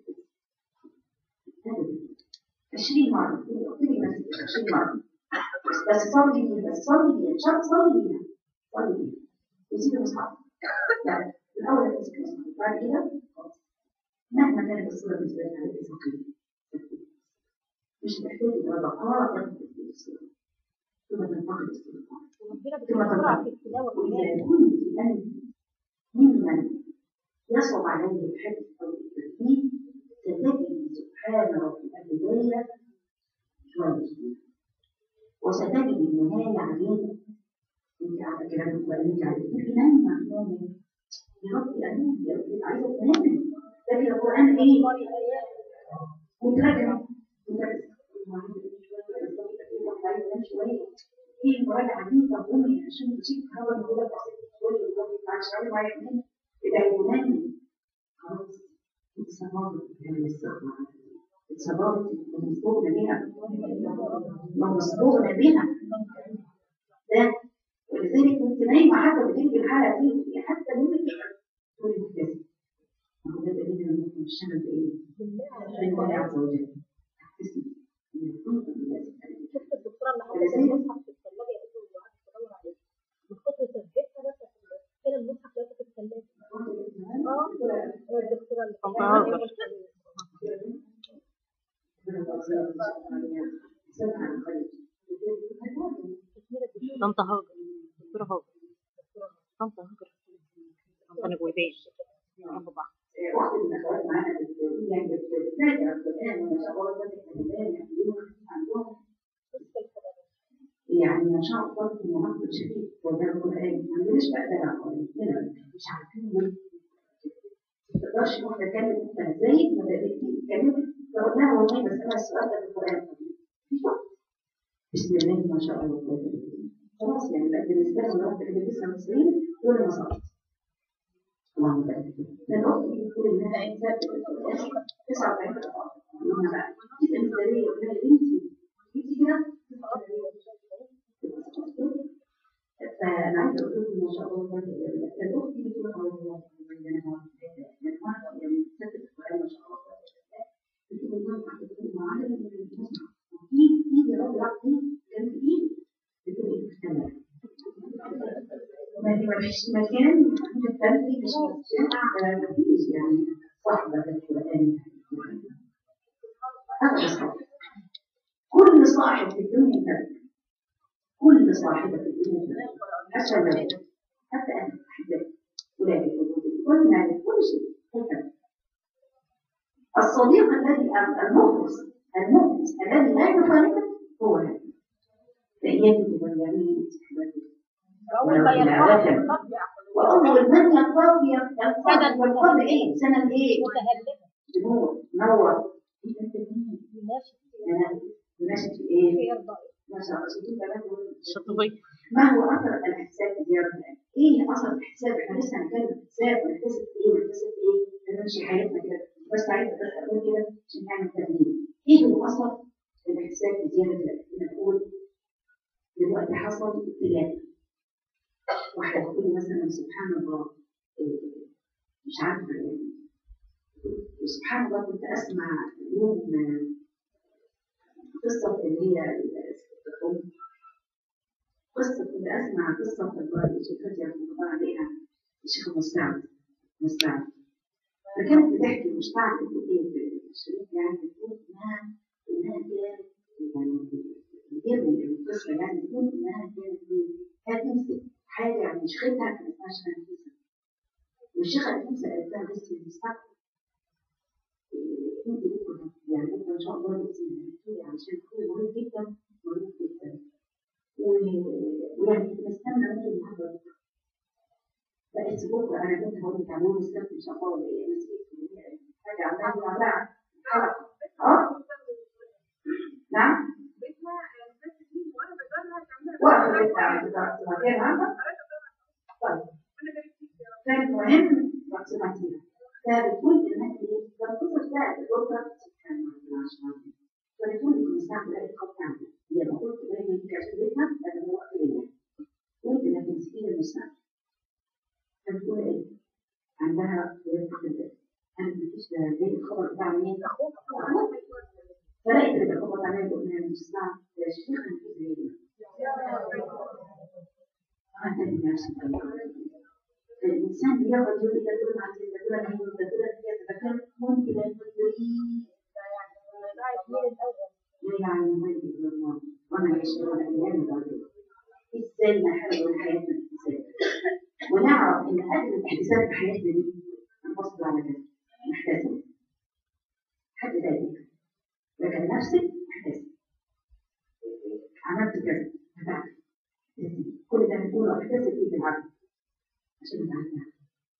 عشرين مرة قولي بس عشرين مرة بس بس صلي بيها بس صلي بيها مش عارف صلي بيها صلي بيها وسيب المصحف لا الأول تمسك المصحف بعد كده خلاص مهما كانت الصورة بالنسبة لك عليك ثقيلة مش محتاج إلى دقائق في الصورة ثم تنتقل الصورة ربنا ثم بتسرع في تنتقل التلاوة وإذا كنت أنت ممن يصعب عليه الحفظ أو الترتيب ستجد سبحان ربك البداية شوية وستجد النهاية عليه انت قاعدة كده بتقولي انت عايزة تنامي مع نومك يا ربي أنام يا ربي عايزة تنامي لكن القرآن إيه؟ مترجم مترجم شوية في مراجعة دي تقومي عشان تشيك هوا الموضوع بسيط شوية وما ينفعش تعملي معايا كمان يبقى ينامي خلاص اتصبرت يعني الاستغفار اتصبرت ومصبوغنا بها ومصبوغنا بها ده ولذلك كنت نايمة حتى بتيجي الحالة دي حتى نومك تقولي مبتسم أقول ده بإذن الله مش شغل بإيه؟ من الله عز وجل تحتسب إن كنت بالله شفت الدكتورة اللي حطت المصحف في الثلاجة يقول له قعدت تدور عليه من كتر تثبيتها بس كان المصحف لقيته في الثلاجة اه الدكتورة اللي الله أكبر. طنطا هاجر دكتورة هاجر طنطا هاجر طنطا نجويدان جنب بعض شديد وده القرآن ما عندناش بقى دلع قرآن هنا مش عارفين ليه ما تقدرش واحدة تكلم أختها زي ما بقيتي تكلمي تقول لها والله بسألها السؤال ده في القرآن مفيش وقت بسم الله ما شاء الله خلاص يعني بقى بالنسبة لهم لو كانت 99 دول ما صارت اللهم بارك لأن أختي دي بتقول إنها إنسان 99 اللهم بقى دي المثالية ولا بنتي انت كده فانا عايزه اقول لكم ما شاء الله الاخت دي بتقول على الله يعني واحده يعني ست القران ما شاء الله بتقول الله تحدثون معانا من المصنع في في يا رب العالمين كان في ايد بتقول ايه تستمر ما فيش مكان تستمر مش ما فيش يعني صحبه القران هذا الصحبه كل صاحب في الدنيا فرق كل صاحبة في الدنيا فرق حتى الولاد حتى أنا أحبائي ولادي كل ما كل شيء فرق الصديق الذي المخلص المخلص الذي لا يفارقك هو هذا فإياك واليمين صحبته ولو في العادة وأول من يلقاك يلقاك والقلب إيه سنة إيه نور نور أنت مين أنا ماشي في إيه ما شاء الله شوفي كمان شطبي ما هو اثر الاحتساب في زياره العلم؟ ايه اثر الاحتساب؟ احنا لسه هنتكلم في الاحتساب ونحتسب في ايه ونحتسب في ايه؟ نمشي حياتنا كده بس عايزه بس اقول كده عشان نعمل تمرين. ايه هو اثر الاحتساب في زياره العلم؟ نقول دلوقتي حصل ابتلاء. واحده تقول مثلا سبحان الله إيه، مش عارفه يعني وسبحان الله كنت اسمع يوم قصه اللي هي الام قصة كنت أسمع قصة الله الشيخ رضي الله عليها الشيخ مستعد مستعد فكانت بتحكي مستعد بتقول إيه في الشريف يعني بتقول إنها إنها كانت يعني بتروي القصة يعني بتقول إنها كانت إيه كانت تمسك حاجة يعني شيختها كان اسمها شيخة نفيسة والشيخة نفيسة قالت لها بس المستعد انت بكره يعني انت ان شاء الله لازم عشان تكون مهم جدا مهم جدا ويعني بنستنى ممكن النهارده بقيت بكره انا كنت هقول لك عمال السبت ان شاء الله ولا ايه نسيت حاجه عماله عماله حركه اه نعم وقت مكانها طيب فالمهم وقت مكانها فبتقول انها ايه فالقصه بتاعت الاسره سبحان الله عشان فبتقول ان المساعده بقت قطعا هي المفروض تبين انك عشان بيتها هذا هو وقت ليا وانت اللي تمسكين المساعده فبتقول ايه عندها ولاد خدمه انا مفيش زي الخبر بتاع مين اخوك فلقيت اللي بيخبط عليا بقول لها مش ساعه يا شيخ انا في زينا انا نفسي الإنسان بيقعد يقول ده دول عندي ده دول عندي ده دول عندي ده كان ممكن أن تدري يعني ما يدري الله وما يشاء أيام الأرض إزاي نحاول حياتنا الاحتساب ونعرف إن أجل الاحتساب في حياتنا دي نفصل على كذا نحتسب حد ذلك لكن نفسك احتسب عملت كذا هتعرف كل ده بنقوله احتسب فيه في العقل عشان نتعلم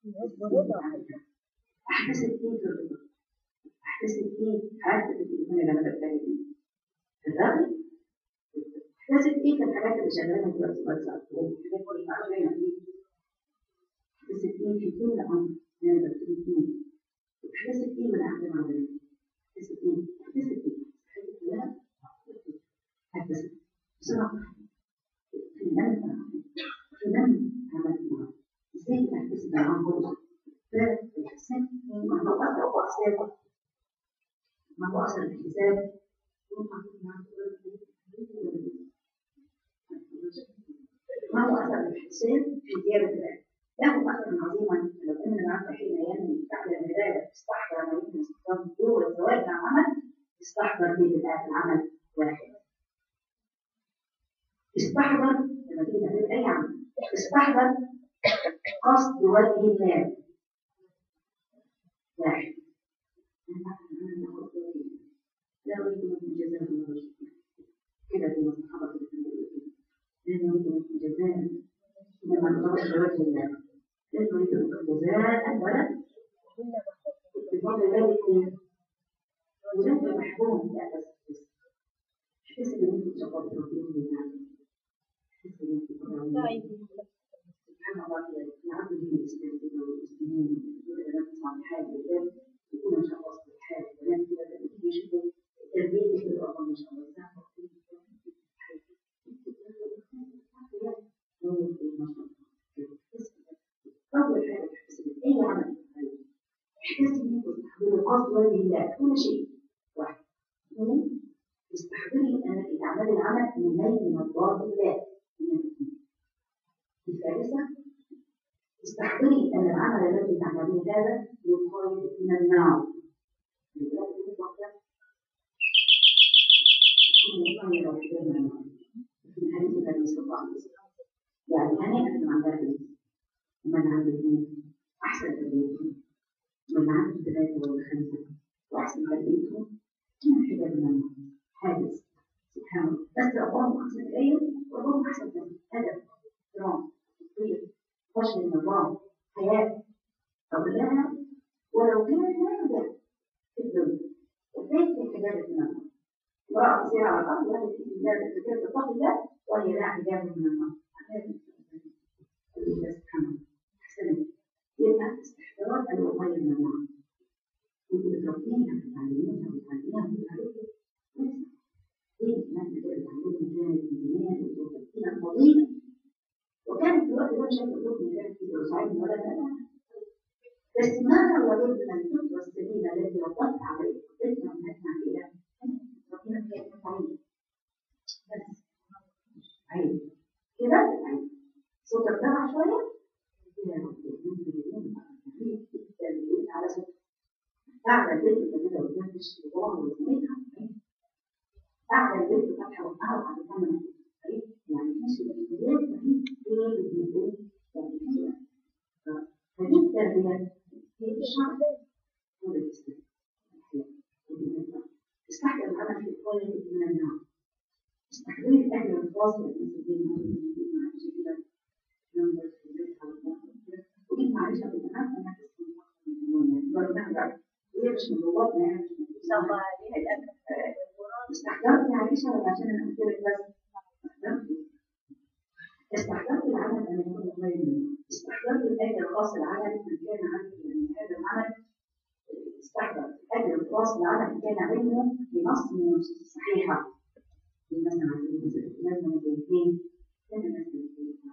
احتسب ايه في الرضا احتسب ايه في حياتك الإيمان اللي انا بتكلم في الرغم احتسب ايه في الحاجات اللي شغاله دلوقتي واتساب والحاجات اللي معروفه دي احتسب ايه في كل امر انا بكتب فيه احتسب ايه من احد العمليه احتسب ايه احتسب ايه الحاجات كلها احتسب بسرعه في منفعه في من عملت معه ازاي تحتسب العنصر فالحساب ما هو أثر الحساب ما هو أثر الحساب ما هو أثر الحساب في زيادة العلم له أثر عظيما لو أن العبد حين ينمي بعد العبادة استحضر ما يمكن استخدام الدور والزواج مع عمل استحضر في بداية العمل واحد استحضر لما تيجي تعمل أي عمل استحضر قصد وجه الله واحد لا أريد منكم جزاء الله كده في مصحبة لا نريد منكم جزاء إنما نطلب لوجه الله لا نريد منكم جزاء ولا بفضل الله الاثنين وده محبوب لا بس بس تحس ان انت تشغل ربنا بالنعم تحس ان انت سبحان الله العبد من الاسلام والمسلمين والبنات الصالحات والرجال يكون ان شاء الله صالحات وبنات كده لما تيجي يشوفوا التربيه دي كده الله ما شاء الله يسامحوا أول حاجة تحس أي عمل تحس إن أنت تستحضري قصد وجه الله كل شيء واحد اثنين تستحضري أنك تعملي العمل من ليل مرضات الله من الاثنين الثالثة استحضري أن العمل الذي تعمليه هذا يقايد من النار يعني هنيئا من عند البيت ومن عند البيت أحسن تربيتهم ومن عند ثلاثة ولا خمسة وأحسن تربيتهم كان حجاب من النار حادث سبحان الله بس أقوم أحسن الآية وأقوم أحسن هدف احترام تطبيق فشل النظام حياة أقول لها ولو كان لا حجاب في الدنيا وكيف في حجاب من النار امرأة تصير على الأرض وهي في الله تذكر تتقي الله وهي لا حجاب من النار الله سبحانه أحسن يبقى استحضار الوقاية من النار وانت بتربيها بتعلميها بتعلميها بتعلميها ليه؟ ما انت كده بتعلمها كانت من زمان وتوفينا الفضيلة وكانت في الوقت ده مش هيبقى الحكم كانت في وساعدني ولا لا بس ما وجدنا الفتوى السليمة التي وقفت عليها وقفتنا ومهتنا عليها ربنا كانت عليها بس عيب كده عيب صوت ارتفع شوية يا رب على صوت أعلى البيت كده قدام الشيطان وزميلها أعلى البيت فتحة وقعها وعلى ثمنها يعني مش الإنجاز دي هي اللي يعني فيها فدي التربية هي الشرع هو الإسلام استحضر العمل في القوية من النار استحضري الأهل الفاصل المسلمين كده ننظر في البيت على الله ودي معلش بالأمام أنا برنامج وهي مش من جواتنا يعني الله عليها الأكل استحضرت يا عائشة ولا عشان أنا قلت لك بس استحضرت استحضرت العمل أن يكون خير استحضرت الأجر الخاص العمل من كان عنده من هذا العمل استحضر الأجر الخاص العمل إن كان علمه بنص من النصوص الصحيحة مثلا لازم الاثنين كان مثلا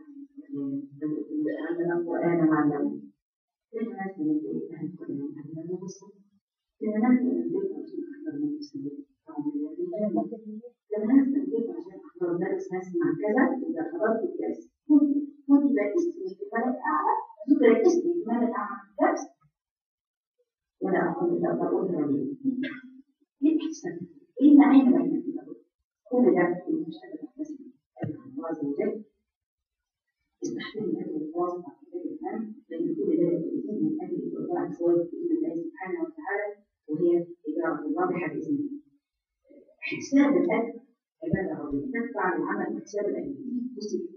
عندنا القرآن وعلمه كان مثلا أهل القرآن أهل النصوص كان مثلا البيت عشان أحضر من المسلمين لما نزل البيت عشان احضر درس هسمع كذا اذا حضرت الدرس كنت كنت ركزت في ملك اعلى كنت ركزت في ملك اعلى في الدرس ولا اقول الا بقول عليه ايه الاحسان؟ ايه النعيم اللي احنا فيه كل ده كنت مش قادر احتسب الله عز وجل استحمل هذه الواسطه في هذه الهم لان كل ده يزيد من اجل الاوضاع الثواب باذن الله سبحانه وتعالى وهي اجاره واضحه باذن الله حساب الأجر عبادة عظيمة تدفع العمل بحساب الأجر بصي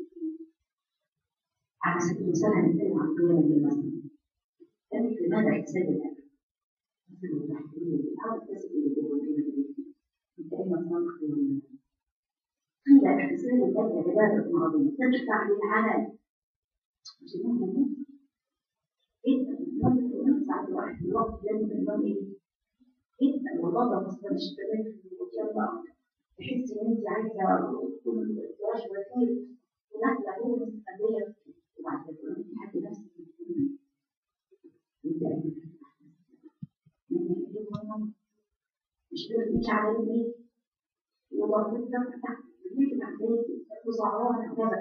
على سبيل المثال هنتكلم عن قيام الليل مثلا قالت لماذا حساب الأجر؟ مثلا التحليل حاول تسأل اللي جوه قيمة أنت أين تنطق قيام الليل؟ قيل احتساب الأجر عبادة عظيمة تدفع للعمل مش مهم جدا ممكن ساعات الواحد يروح جنب النوم ايه؟ جدا والله ده مصدر الشباب يلا تحس ان انت عايزه تكون فراش وثير ونحله هو مستقبليه وبعد كده انت حد نفسك مش مش على رجليك وضغطت تحت رجليك عليك وزعرانه كذا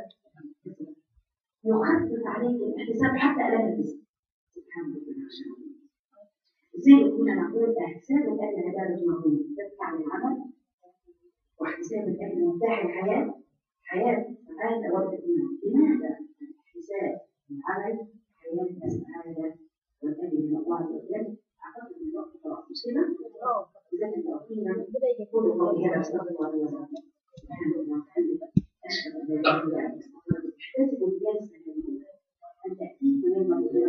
يخفف عليك الاحتساب حتى الام الجسم سبحان الله عشان زي كنا نقول احتساب الاجر عباده عظيمه تدفع للعمل واحتساب الاجر مفتاح الحياه حياه سعاده والاطمئنان لماذا احتساب العمل حياه السعاده والاجر من الله عز وجل اعتقد ان الوقت خلاص مش كده؟ اذا انت اعطينا كل قولي هذا استغفر الله سبحانه وتعالى اشهد ان لا اله الا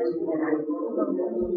سبيلا عليكم